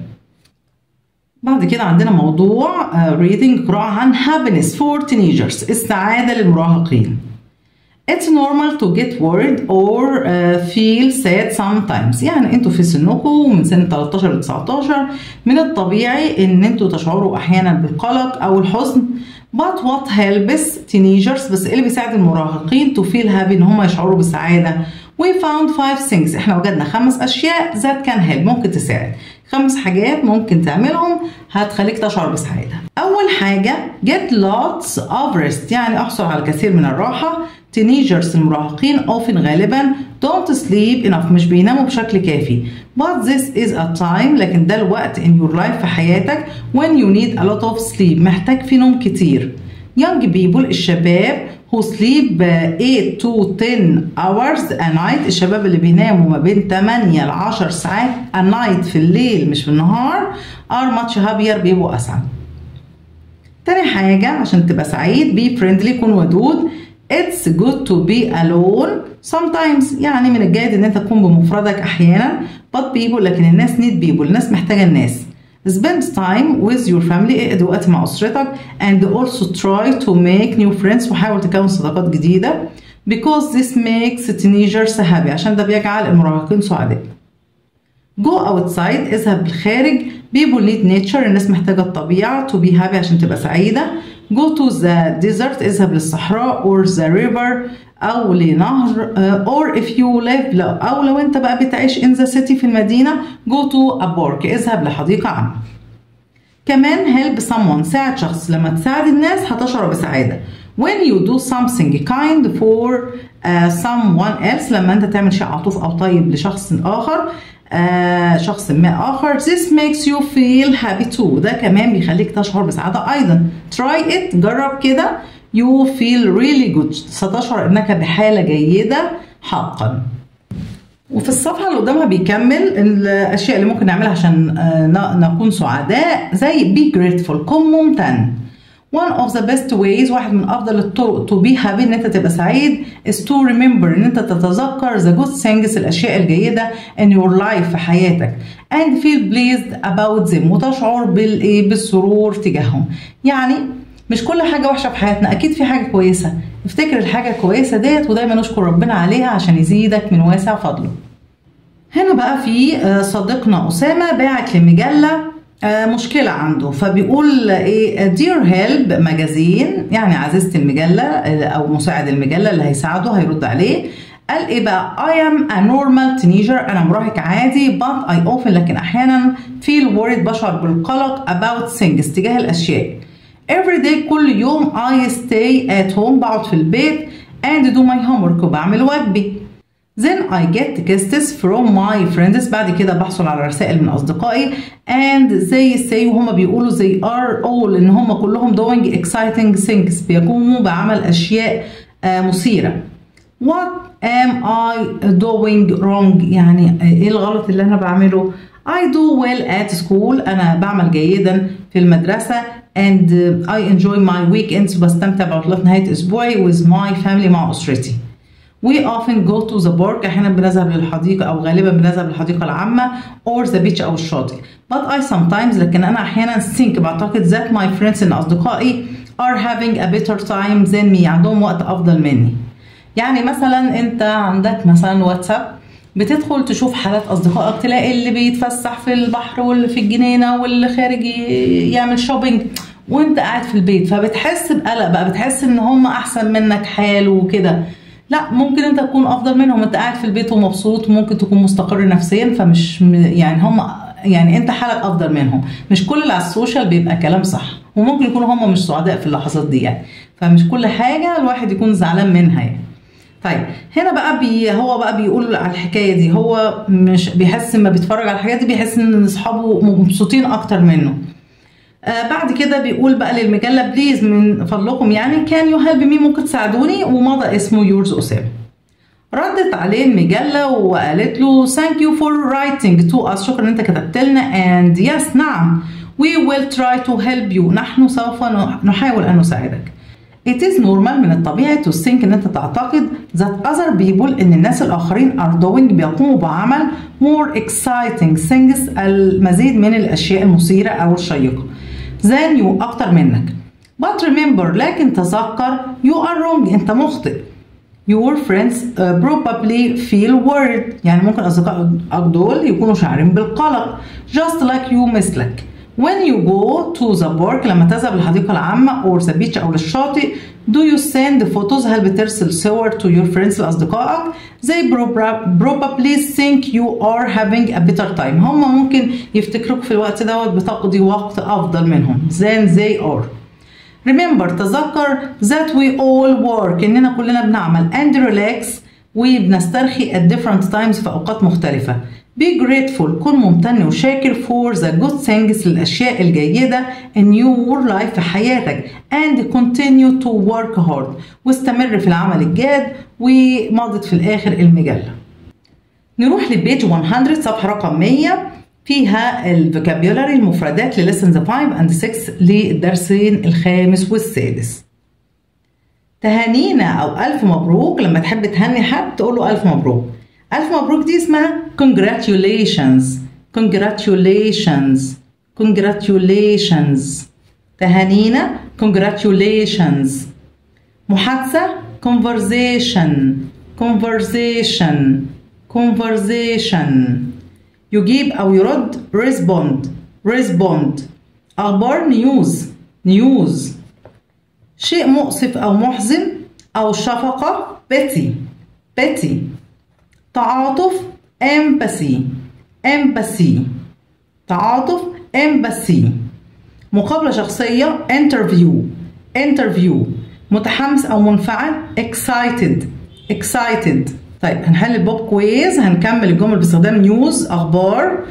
بعد كده عندنا موضوع uh, reading قراءة عن happiness for teenagers السعادة للمراهقين It's normal to get worried or uh, feel sad sometimes يعني انتوا في سنكم من سن 13 ل 19 من الطبيعي ان انتوا تشعروا احيانا بالقلق او الحزن but what helps teenagers بس ايه اللي بيساعد المراهقين to feel happy ان هم يشعروا بالسعادة we found five things احنا وجدنا خمس اشياء that can help ممكن تساعد خمس حاجات ممكن تعملهم هتخليك تشعر بسعادة أول حاجة get lots of rest يعني أحصل على الكثير من الراحة teenagers المراهقين often غالبا don't sleep enough مش بيناموا بشكل كافي but this is a time لكن ده الوقت in your life في حياتك when you need a lot of sleep محتاج في نوم كتير young people الشباب who sleep 8 to 10 hours a night الشباب اللي بيناموا ما بين 8 ل 10 ساعات a night في الليل مش في النهار are much happier بيبقوا أسعد تاني حاجة عشان تبقى سعيد be friendly كون ودود It's good to be alone sometimes يعني من الجيد ان انت تكون بمفردك احيانا but people لكن الناس need people الناس محتاجة الناس spend time with your family اقضي وقت مع اسرتك and also try to make new friends وحاول تكون صداقات جديدة because this makes teenagers happy عشان ده بيجعل المراهقين سعداء go outside اذهب بالخارج people need nature الناس محتاجة الطبيعة to be happy عشان تبقى سعيدة go to the desert اذهب للصحراء or the river أو لنهر uh, or if you live لو أو لو أنت بقى بتعيش in the city في المدينة go to a park اذهب لحديقة عامة كمان help someone ساعد شخص لما تساعد الناس هتشعر بسعادة when you do something kind for uh, someone else لما أنت تعمل شيء عطوف أو طيب لشخص آخر آه شخص ما آخر this makes you feel happy too ده كمان بيخليك تشعر بسعادة أيضا try it جرب كده you feel really good ستشعر أنك بحالة جيدة حقا وفي الصفحة اللي قدامها بيكمل الأشياء اللي ممكن نعملها عشان نكون سعداء زي be grateful كن ممتن one of the best ways واحد من أفضل الطرق to be happy إن أنت تبقى سعيد is to remember إن أنت تتذكر the good things الأشياء الجيدة in your life في حياتك and feel pleased about them وتشعر بالإيه بالسرور تجاههم يعني مش كل حاجة وحشة في حياتنا أكيد في حاجة كويسة افتكر الحاجة الكويسة ديت ودايما نشكر ربنا عليها عشان يزيدك من واسع فضله هنا بقى في صديقنا أسامة باعت لمجلة مشكلة عنده فبيقول ايه دير هيلب مجازين يعني عزيزة المجلة أو مساعد المجلة اللي هيساعده هيرد عليه قال ايه بقى I am a normal teenager انا مراهق عادي but I often لكن احيانا feel worried بشعر بالقلق about things تجاه الاشياء every day كل يوم I stay at home بقعد في البيت and do my homework وبعمل واجبي Then I get texts from my friends بعد كده بحصل على رسائل من أصدقائي and they say وهم بيقولوا they are all إن هم كلهم doing exciting things بيقوموا بعمل أشياء مثيرة What am I doing wrong يعني إيه الغلط اللي أنا بعمله I do well at school أنا بعمل جيدا في المدرسة and I enjoy my weekends بستمتع بعطلات نهاية أسبوعي with my family مع أسرتي We often go to the park أحيانا بنذهب للحديقة أو غالبا بنذهب للحديقة العامة or the beach أو الشاطئ but I sometimes لكن أنا أحيانا think بعتقد that my friends إن أصدقائي are having a better time than me عندهم وقت أفضل مني يعني مثلا أنت عندك مثلا واتساب بتدخل تشوف حالات اصدقائك تلاقي اللي بيتفسح في البحر واللي في الجنينه واللي خارج يعمل شوبينج وانت قاعد في البيت فبتحس بقلق بقى بتحس ان هم احسن منك حال وكده لا ممكن انت تكون افضل منهم انت قاعد في البيت ومبسوط ممكن تكون مستقر نفسيا فمش يعني هم يعني انت حالك افضل منهم مش كل اللي على السوشيال بيبقى كلام صح وممكن يكونوا هم مش سعداء في اللحظات دي يعني فمش كل حاجه الواحد يكون زعلان منها يعني طيب هنا بقى بي هو بقى بيقول على الحكايه دي هو مش بيحس لما بيتفرج على الحاجات دي بيحس ان اصحابه مبسوطين اكتر منه آه بعد كده بيقول بقى للمجله بليز من فضلكم يعني كان يو هيلب مي ممكن تساعدوني ومضى اسمه يورز اسامه ردت عليه المجلة وقالت له thank you for writing to us شكرا ان انت كتبت لنا and yes نعم we will try to help you نحن سوف نحاول ان نساعدك It is normal من الطبيعي to think ان انت تعتقد that other people ان الناس الاخرين are doing بيقوموا بعمل more exciting things المزيد من الاشياء المثيرة او الشيقة than you اكتر منك but remember لكن تذكر you are wrong انت مخطئ your friends uh, probably feel worried يعني ممكن اصدقائك دول يكونوا شاعرين بالقلق just like you مثلك When you go to the park لما تذهب للحديقة العامة or the beach أو للشاطئ do you send photos هل بترسل صور to your friends لأصدقائك they probably think you are having a better time هم ممكن يفتكروك في الوقت دوت بتقضي وقت أفضل منهم than they are remember تذكر that we all work إننا كلنا بنعمل and relax وبنسترخي at different times في أوقات مختلفة Be grateful كن ممتن وشاكر for the good things الأشياء الجيدة in your life في حياتك and continue to work hard واستمر في العمل الجاد ومضت في الآخر المجلة نروح لبيج 100 صفحة رقم 100 فيها الفوكابيولاري المفردات للسنز 5 and 6 للدرسين الخامس والسادس تهانينا أو ألف مبروك لما تحب تهني حد تقول له ألف مبروك ألف مبروك دي اسمها congratulations congratulations congratulations تهانينا congratulations محادثة conversation conversation conversation يجيب أو يرد respond respond أخبار news news شيء مؤسف أو محزن أو شفقة pity pity تعاطف empathy empathy تعاطف empathy مقابلة شخصية interview interview متحمس أو منفعل excited excited طيب هنحل البوب كويز هنكمل الجمل باستخدام نيوز أخبار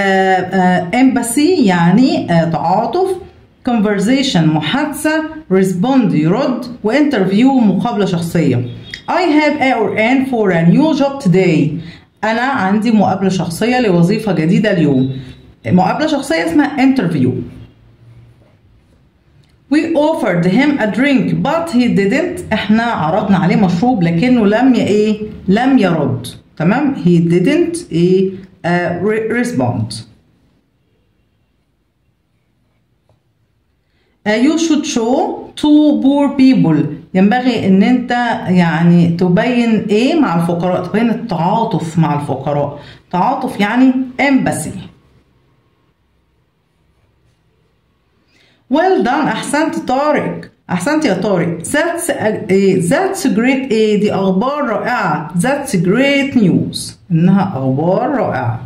empathy يعني آه تعاطف conversation محادثة respond يرد وانترفيو مقابلة شخصية I have our N for a new job today انا عندي مقابله شخصيه لوظيفه جديده اليوم مقابله شخصيه اسمها interview We offered him a drink but he didn't احنا عرضنا عليه مشروب لكنه لم ي... ايه لم يرد تمام he didn't ايه uh, respond uh, you should show to poor people ينبغي ان انت يعني تبين ايه مع الفقراء تبين التعاطف مع الفقراء تعاطف يعني empathy well done احسنت طارق احسنت يا طارق that's a, that's great ايه دي اخبار رائعه that's great news انها اخبار رائعه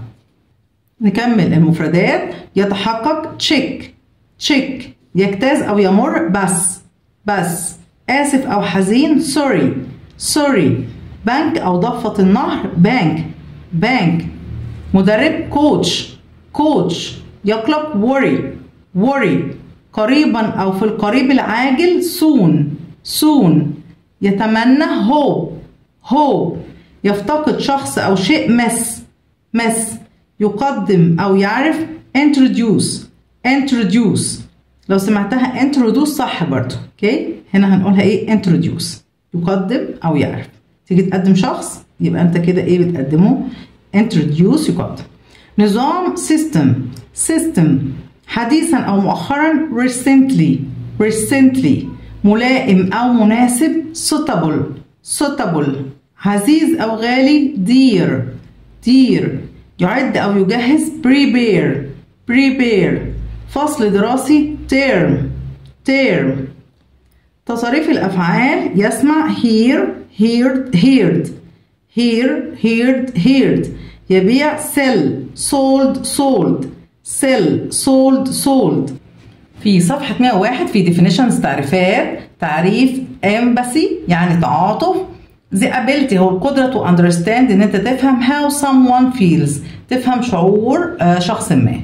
نكمل المفردات يتحقق check check يجتاز او يمر بس بس اسف او حزين sorry sorry بنك او ضفة النهر بانك بانك مدرب كوتش كوتش يقلق worry worry قريبا او في القريب العاجل soon soon يتمنى hope hope يفتقد شخص او شيء مس مس يقدم او يعرف introduce introduce لو سمعتها introduce صح برضو اوكي هنا هنقولها ايه introduce يقدم او يعرف تيجي تقدم شخص يبقى انت كده ايه بتقدمه introduce يقدم نظام system system حديثا او مؤخرا recently recently ملائم او مناسب suitable suitable عزيز او غالي dear dear يعد او يجهز prepare prepare فصل دراسي term term تصاريف الافعال يسمع hear heard heard hear heard heard يبيع sell sold sold sell sold sold في صفحة 101 في definitions تعريفات تعريف empathy يعني تعاطف the ability هو القدرة to understand ان انت تفهم how someone feels تفهم شعور شخص ما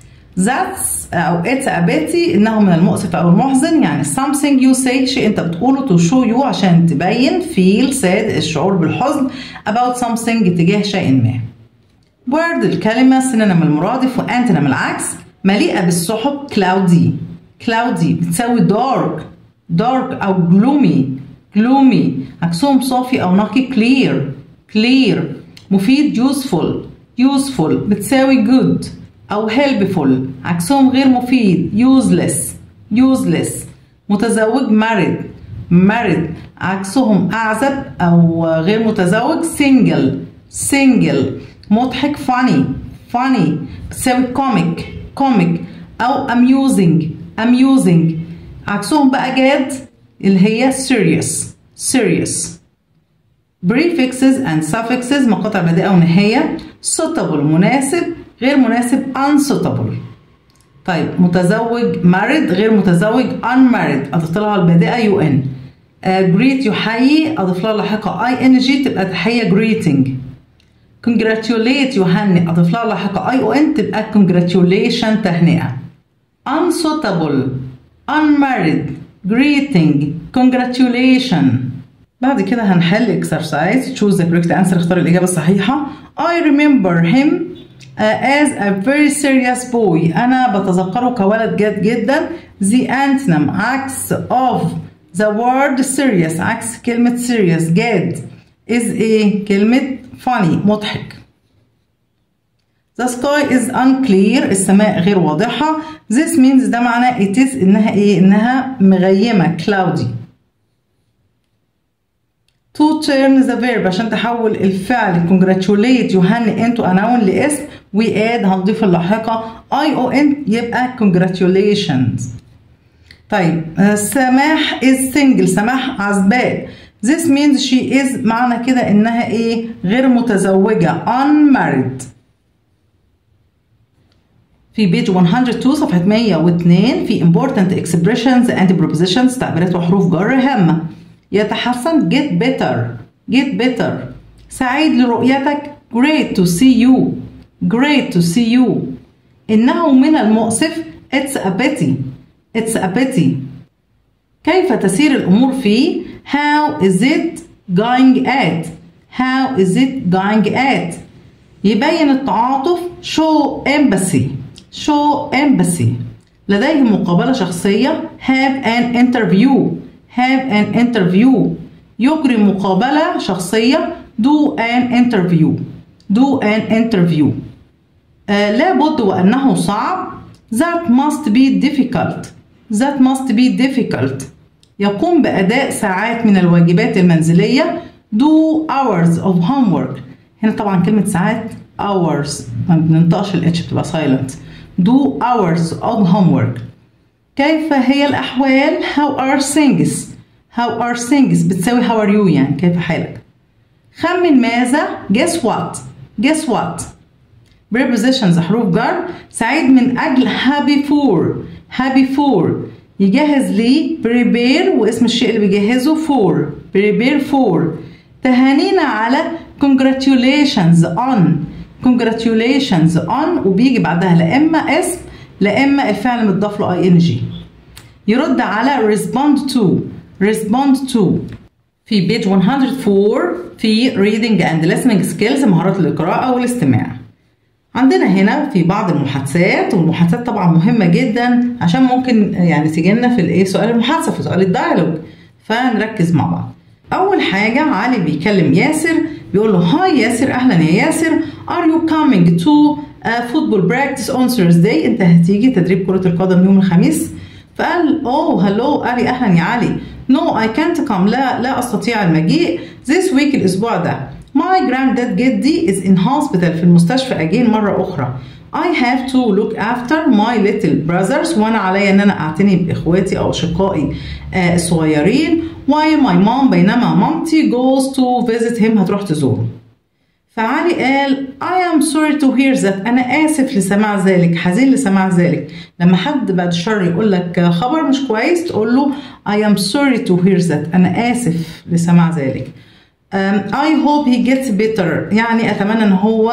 that's او it's ability انه من المؤسف او المحزن يعني something you say شيء انت بتقوله to show you عشان تبين feel sad الشعور بالحزن about something تجاه شيء ما word الكلمة سينونيم المرادف وانتونيم العكس مليئة بالسحب cloudy cloudy بتساوي dark dark أو gloomy gloomy عكسهم صافي أو نقي clear clear مفيد useful useful بتساوي good أو helpful عكسهم غير مفيد useless useless متزوج married married عكسهم أعزب أو غير متزوج single single مضحك funny funny بتساوي comic comic أو amusing amusing عكسهم بقى جاد اللي هي serious serious prefixes and suffixes مقاطع بادئة ونهاية suitable مناسب غير مناسب unsuitable طيب متزوج married غير متزوج unmarried أضفت لها البادئة un uh, greet يحيي أضف لها لاحقة ing تبقى تحية greeting congratulate يهنئ أضف لها لاحقة اي او ان تبقى congratulation تهنئة unsuitable unmarried greeting congratulation بعد كده هنحل exercise choose the correct answer اختار الإجابة الصحيحة I remember him uh, as a very serious boy أنا بتذكره كولد جاد جدا the antonym عكس of the word serious عكس كلمة serious جاد is ايه كلمة funny مضحك The sky is unclear السماء غير واضحة This means ده معناه it is إنها إيه؟ إنها مغيمة cloudy To turn the verb عشان تحول الفعل congratulate يهنئ into a noun لاسم we add هنضيف اللاحقة I O N يبقى congratulations طيب سماح is single سماح عزباء This means she is معنى كده إنها إيه غير متزوجة unmarried في بيج 102 صفحة 102 في important expressions and prepositions تعبيرات وحروف جر هامة يتحسن get better get better سعيد لرؤيتك great to see you great to see you إنه من المؤسف it's a pity it's a pity كيف تسير الأمور في how is it going at how is it going at يبين التعاطف show empathy show empathy لديه مقابلة شخصية have an interview have an interview يجري مقابلة شخصية do an interview do an interview آه لابد وأنه صعب that must be difficult that must be difficult يقوم بأداء ساعات من الواجبات المنزلية do hours of homework هنا طبعا كلمة ساعات hours ما بننطقش الاتش بتبقى silent do hours of homework كيف هي الأحوال how are things how are things بتساوي how are you يعني كيف حالك خمن ماذا guess what guess what prepositions حروف جر سعيد من أجل happy for happy for يجهز لي prepare واسم الشيء اللي بيجهزه for prepare for تهانينا على congratulations on congratulations on وبيجي بعدها لا اما اسم لا اما الفعل متضاف له اي ان جي يرد على respond to respond to في بيج 104 في reading and listening skills مهارات القراءة والاستماع عندنا هنا في بعض المحادثات والمحادثات طبعا مهمة جدا عشان ممكن يعني تيجي لنا في الايه سؤال المحادثة في سؤال الديالوج فنركز مع بعض أول حاجة علي بيكلم ياسر بيقول له هاي ياسر أهلا يا ياسر are you coming to a football practice on Thursday أنت هتيجي تدريب كرة القدم يوم الخميس فقال اوه هلو قال لي اهلا يا علي نو اي كانت كم لا لا استطيع المجيء this week الاسبوع ده my granddad جدي is in hospital في المستشفى again مرة أخرى I have to look after my little brothers وأنا عليا إن أنا أعتني بإخواتي أو أشقائي آه الصغيرين while my mom بينما مامتي goes to visit him هتروح تزوره فعلي قال I am sorry to hear that أنا آسف لسماع ذلك حزين لسماع ذلك لما حد بعد الشر يقول لك خبر مش كويس تقول له I am sorry to hear that أنا آسف لسماع ذلك um, I hope he gets better يعني أتمنى أن هو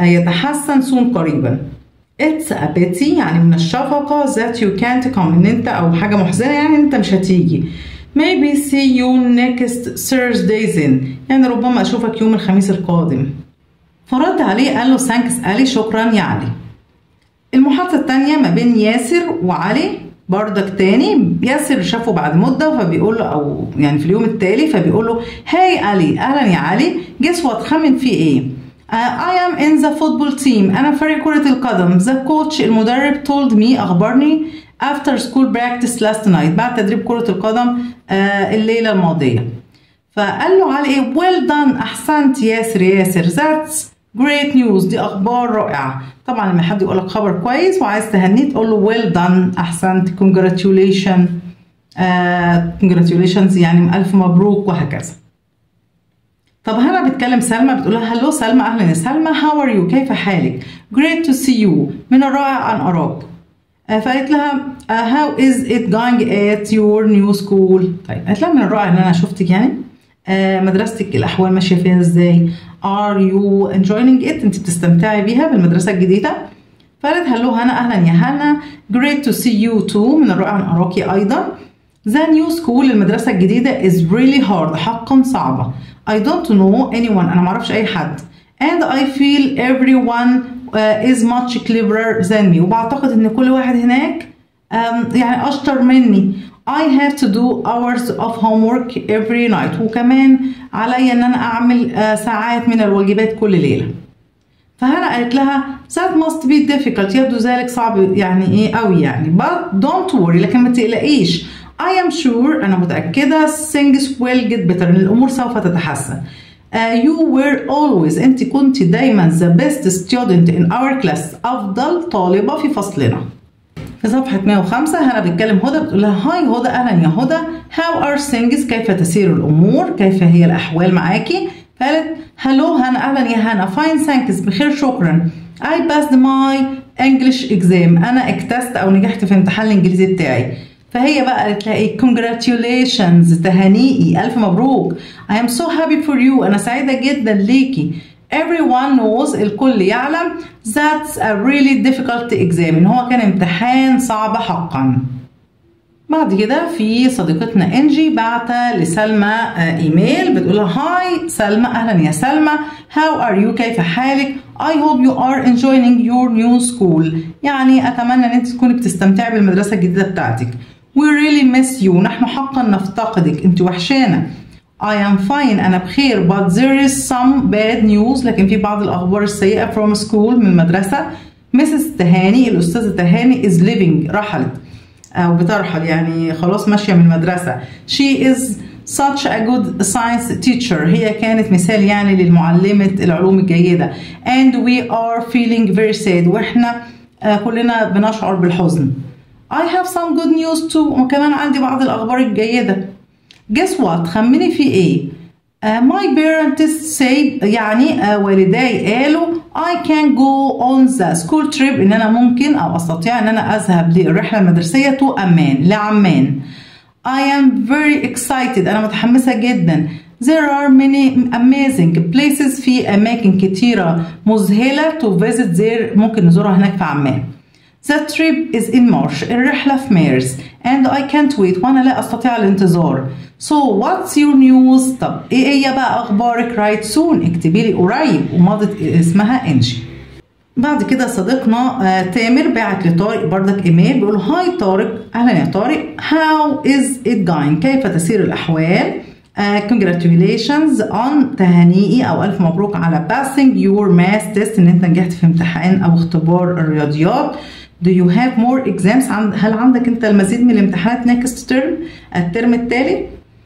يتحسن soon قريبا It's a pity يعني من الشفقة that you can't come إن أنت أو حاجة محزنة يعني أنت مش هتيجي Maybe see you next Thursday then يعني ربما أشوفك يوم الخميس القادم فرد عليه قال له ثانكس علي شكرا يا علي المحادثة التانية ما بين ياسر وعلي بردك تاني ياسر شافه بعد مدة فبيقول له أو يعني في اليوم التالي فبيقول له هاي علي أهلا يا علي جس وات خمن في إيه Uh, I am in the football team أنا فريق كرة القدم the coach المدرب told me أخبرني after school practice last night بعد تدريب كرة القدم uh, الليلة الماضية فقال له علي إيه well done أحسنت ياسر ياسر that's great news دي أخبار رائعة طبعا لما حد يقول لك خبر كويس وعايز تهنيه تقول له well done أحسنت congratulation uh, congratulations يعني ألف مبروك وهكذا طب هنا بتكلم سلمى بتقول لها هلو سلمى اهلا يا سلمى هاو ار يو كيف حالك great to see you من الرائع ان اراك فقالت لها هاو از ات جوينج ات يور نيو سكول طيب قالت لها من الرائع ان انا شفتك يعني آه مدرستك الاحوال ماشيه فيها ازاي ار يو انجوينج ات انت بتستمتعي بيها بالمدرسه الجديده فقالت هلو هنا اهلا يا هنا great to see you too من الرائع ان اراكي ايضا The new school المدرسة الجديدة is really hard حقا صعبة I don't know anyone أنا معرفش أي حد and I feel everyone uh, is much cleverer than me وبعتقد إن كل واحد هناك um, يعني أشطر مني I have to do hours of homework every night وكمان علي إن أنا أعمل uh, ساعات من الواجبات كل ليلة فهنا قالت لها that must be difficult يبدو ذلك صعب يعني ايه قوي يعني but don't worry لكن ما تقلقيش I am sure أنا متأكدة things will get better الأمور سوف تتحسن uh, you were always أنت كنت دايما the best student in our class أفضل طالبة في فصلنا في صفحة 105 هنا بتكلم هدى بتقول لها هاي هدى أهلا يا هدى how are things كيف تسير الأمور كيف هي الأحوال معاكي قالت هلو هنا أهلا يا هنا fine thanks بخير شكرا I passed my English exam أنا اجتزت أو نجحت في امتحان الإنجليزي بتاعي فهي بقى قالت لها ايه congratulations تهانيقي الف مبروك I am so happy for you انا سعيده جدا ليكي everyone knows الكل يعلم that's a really difficult exam ان هو كان امتحان صعب حقا بعد كده في صديقتنا انجي بعت لسلمى ايميل بتقول لها هاي سلمى اهلا يا سلمى how are you كيف حالك I hope you are enjoying your new school يعني أتمنى أن أنت تكوني بتستمتعي بالمدرسة الجديدة بتاعتك we really miss you نحن حقا نفتقدك أنت وحشانة I am fine أنا بخير but there is some bad news لكن في بعض الأخبار السيئة from school من المدرسة Mrs. تهاني الأستاذة تهاني is living رحلت أو بترحل يعني خلاص ماشية من المدرسة she is such a good science teacher هي كانت مثال يعني للمعلمة العلوم الجيدة and we are feeling very sad وإحنا آه كلنا بنشعر بالحزن I have some good news too وكمان عندي بعض الأخبار الجيدة guess what خمني في ايه uh, my parents said يعني uh, والداي قالوا I can go on the school trip ان انا ممكن او استطيع ان انا اذهب للرحله المدرسيه to امان لعمان I am very excited انا متحمسه جدا There are many amazing places في أماكن كتيرة مذهلة to visit there ممكن نزورها هناك في عمان. The trip is in March الرحلة في مارس and I can't wait وأنا لا أستطيع الانتظار So what's your news طب إيه هي بقى أخبارك right soon اكتبي لي قريب ومضت اسمها إنجي بعد كده صديقنا آه تامر بعت لطارق بردك ايميل بيقول هاي طارق اهلا يا طارق how is it going كيف تسير الاحوال uh, congratulations on تهانيئي او الف مبروك على passing your math test ان انت نجحت في امتحان او اختبار الرياضيات Do you have more exams هل عندك انت المزيد من الامتحانات next term الترم التالي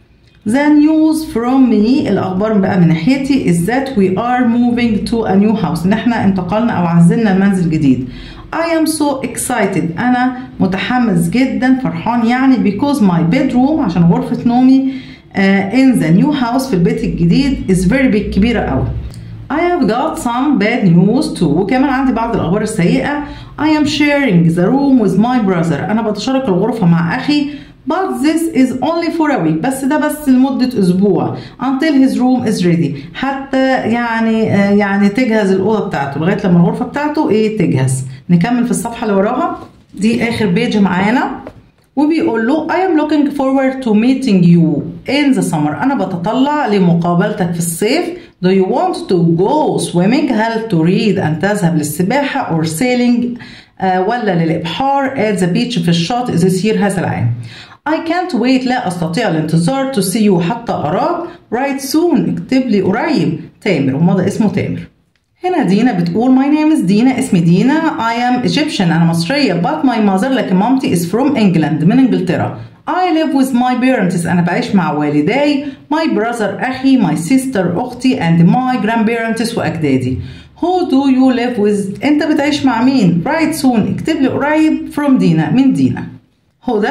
The news from me الأخبار بقى من ناحيتي is that we are moving to a new house إن إحنا انتقلنا أو عزلنا المنزل جديد. I am so excited أنا متحمس جدا فرحان يعني because my bedroom عشان غرفة نومي uh, in the new house في البيت الجديد is very big كبيرة أوي. I have got some bad news too وكمان عندي بعض الأخبار السيئة I am sharing the room with my brother أنا بتشارك الغرفة مع أخي But this is only for a week بس ده بس لمدة أسبوع until his room is ready حتى يعني يعني تجهز الأوضة بتاعته لغاية لما الغرفة بتاعته إيه تجهز نكمل في الصفحة اللي وراها دي آخر بيج معانا وبيقول له I am looking forward to meeting you in the summer أنا بتطلع لمقابلتك في الصيف Do you want to go swimming هل تريد أن تذهب للسباحة or sailing آه ولا للإبحار at the beach في الشاطئ this year هذا العام I can't wait لا أستطيع الانتظار to see you حتى أراك right soon اكتب لي قريب تامر ومضى اسمه تامر هنا دينا بتقول my name is دينا اسمي دينا I am Egyptian أنا مصرية but my mother لكن مامتي is from England من إنجلترا I live with my parents أنا بعيش مع والداي my brother أخي my sister أختي and my grandparents وأجدادي Who do you live with أنت بتعيش مع مين right soon اكتب لي قريب from دينا من دينا هدى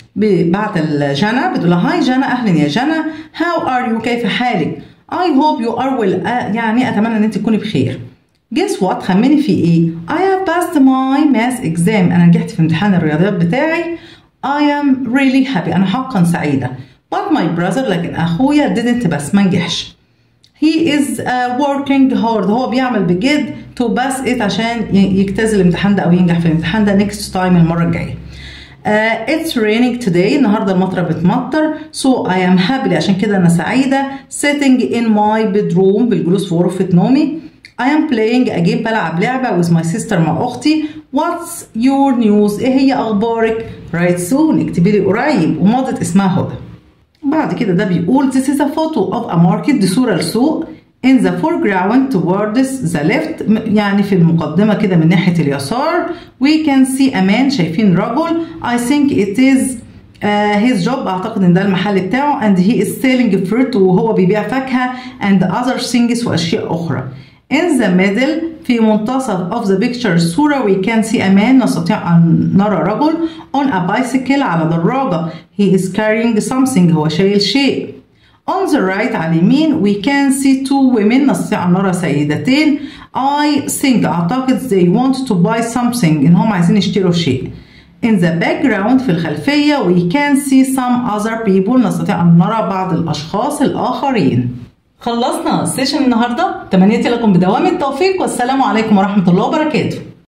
بعت لجنى بتقول لها هاي جنى اهلا يا جنى هاو ار يو كيف حالك I hope you are well يعني اتمنى ان انت تكوني بخير guess what خمني في ايه I have passed my math exam انا نجحت في امتحان الرياضيات بتاعي I am really happy انا حقا سعيده but my brother لكن اخويا didn't بس ما نجحش he is uh, working hard هو بيعمل بجد to pass it عشان يجتاز الامتحان ده او ينجح في الامتحان ده next time المره الجايه Uh, it's raining today النهارده المطره بتمطر so I am happy عشان كده انا سعيده sitting in my bedroom بالجلوس في غرفه نومي I am playing a game بلعب لعبه with my sister مع اختي what's your news ايه هي اخبارك right soon اكتبي لي قريب ومضت اسمها هدى بعد كده ده بيقول this is a photo of a market دي صوره لسوق in the foreground towards the left يعني في المقدمة كده من ناحية اليسار we can see a man شايفين رجل I think it is uh, his job أعتقد إن ده المحل بتاعه and he is selling fruit وهو بيبيع فاكهة and other things وأشياء أخرى in the middle في منتصف of the picture الصورة we can see a man نستطيع أن نرى رجل on a bicycle على دراجة he is carrying something هو شايل شيء On the right على اليمين we can see two women نستطيع أن نرى سيدتين I think أعتقد they want to buy something إن هم عايزين يشتروا شيء In the background في الخلفية we can see some other people نستطيع أن نرى بعض الأشخاص الآخرين خلصنا السيشن النهاردة تمنيتي لكم بدوام التوفيق والسلام عليكم ورحمة الله وبركاته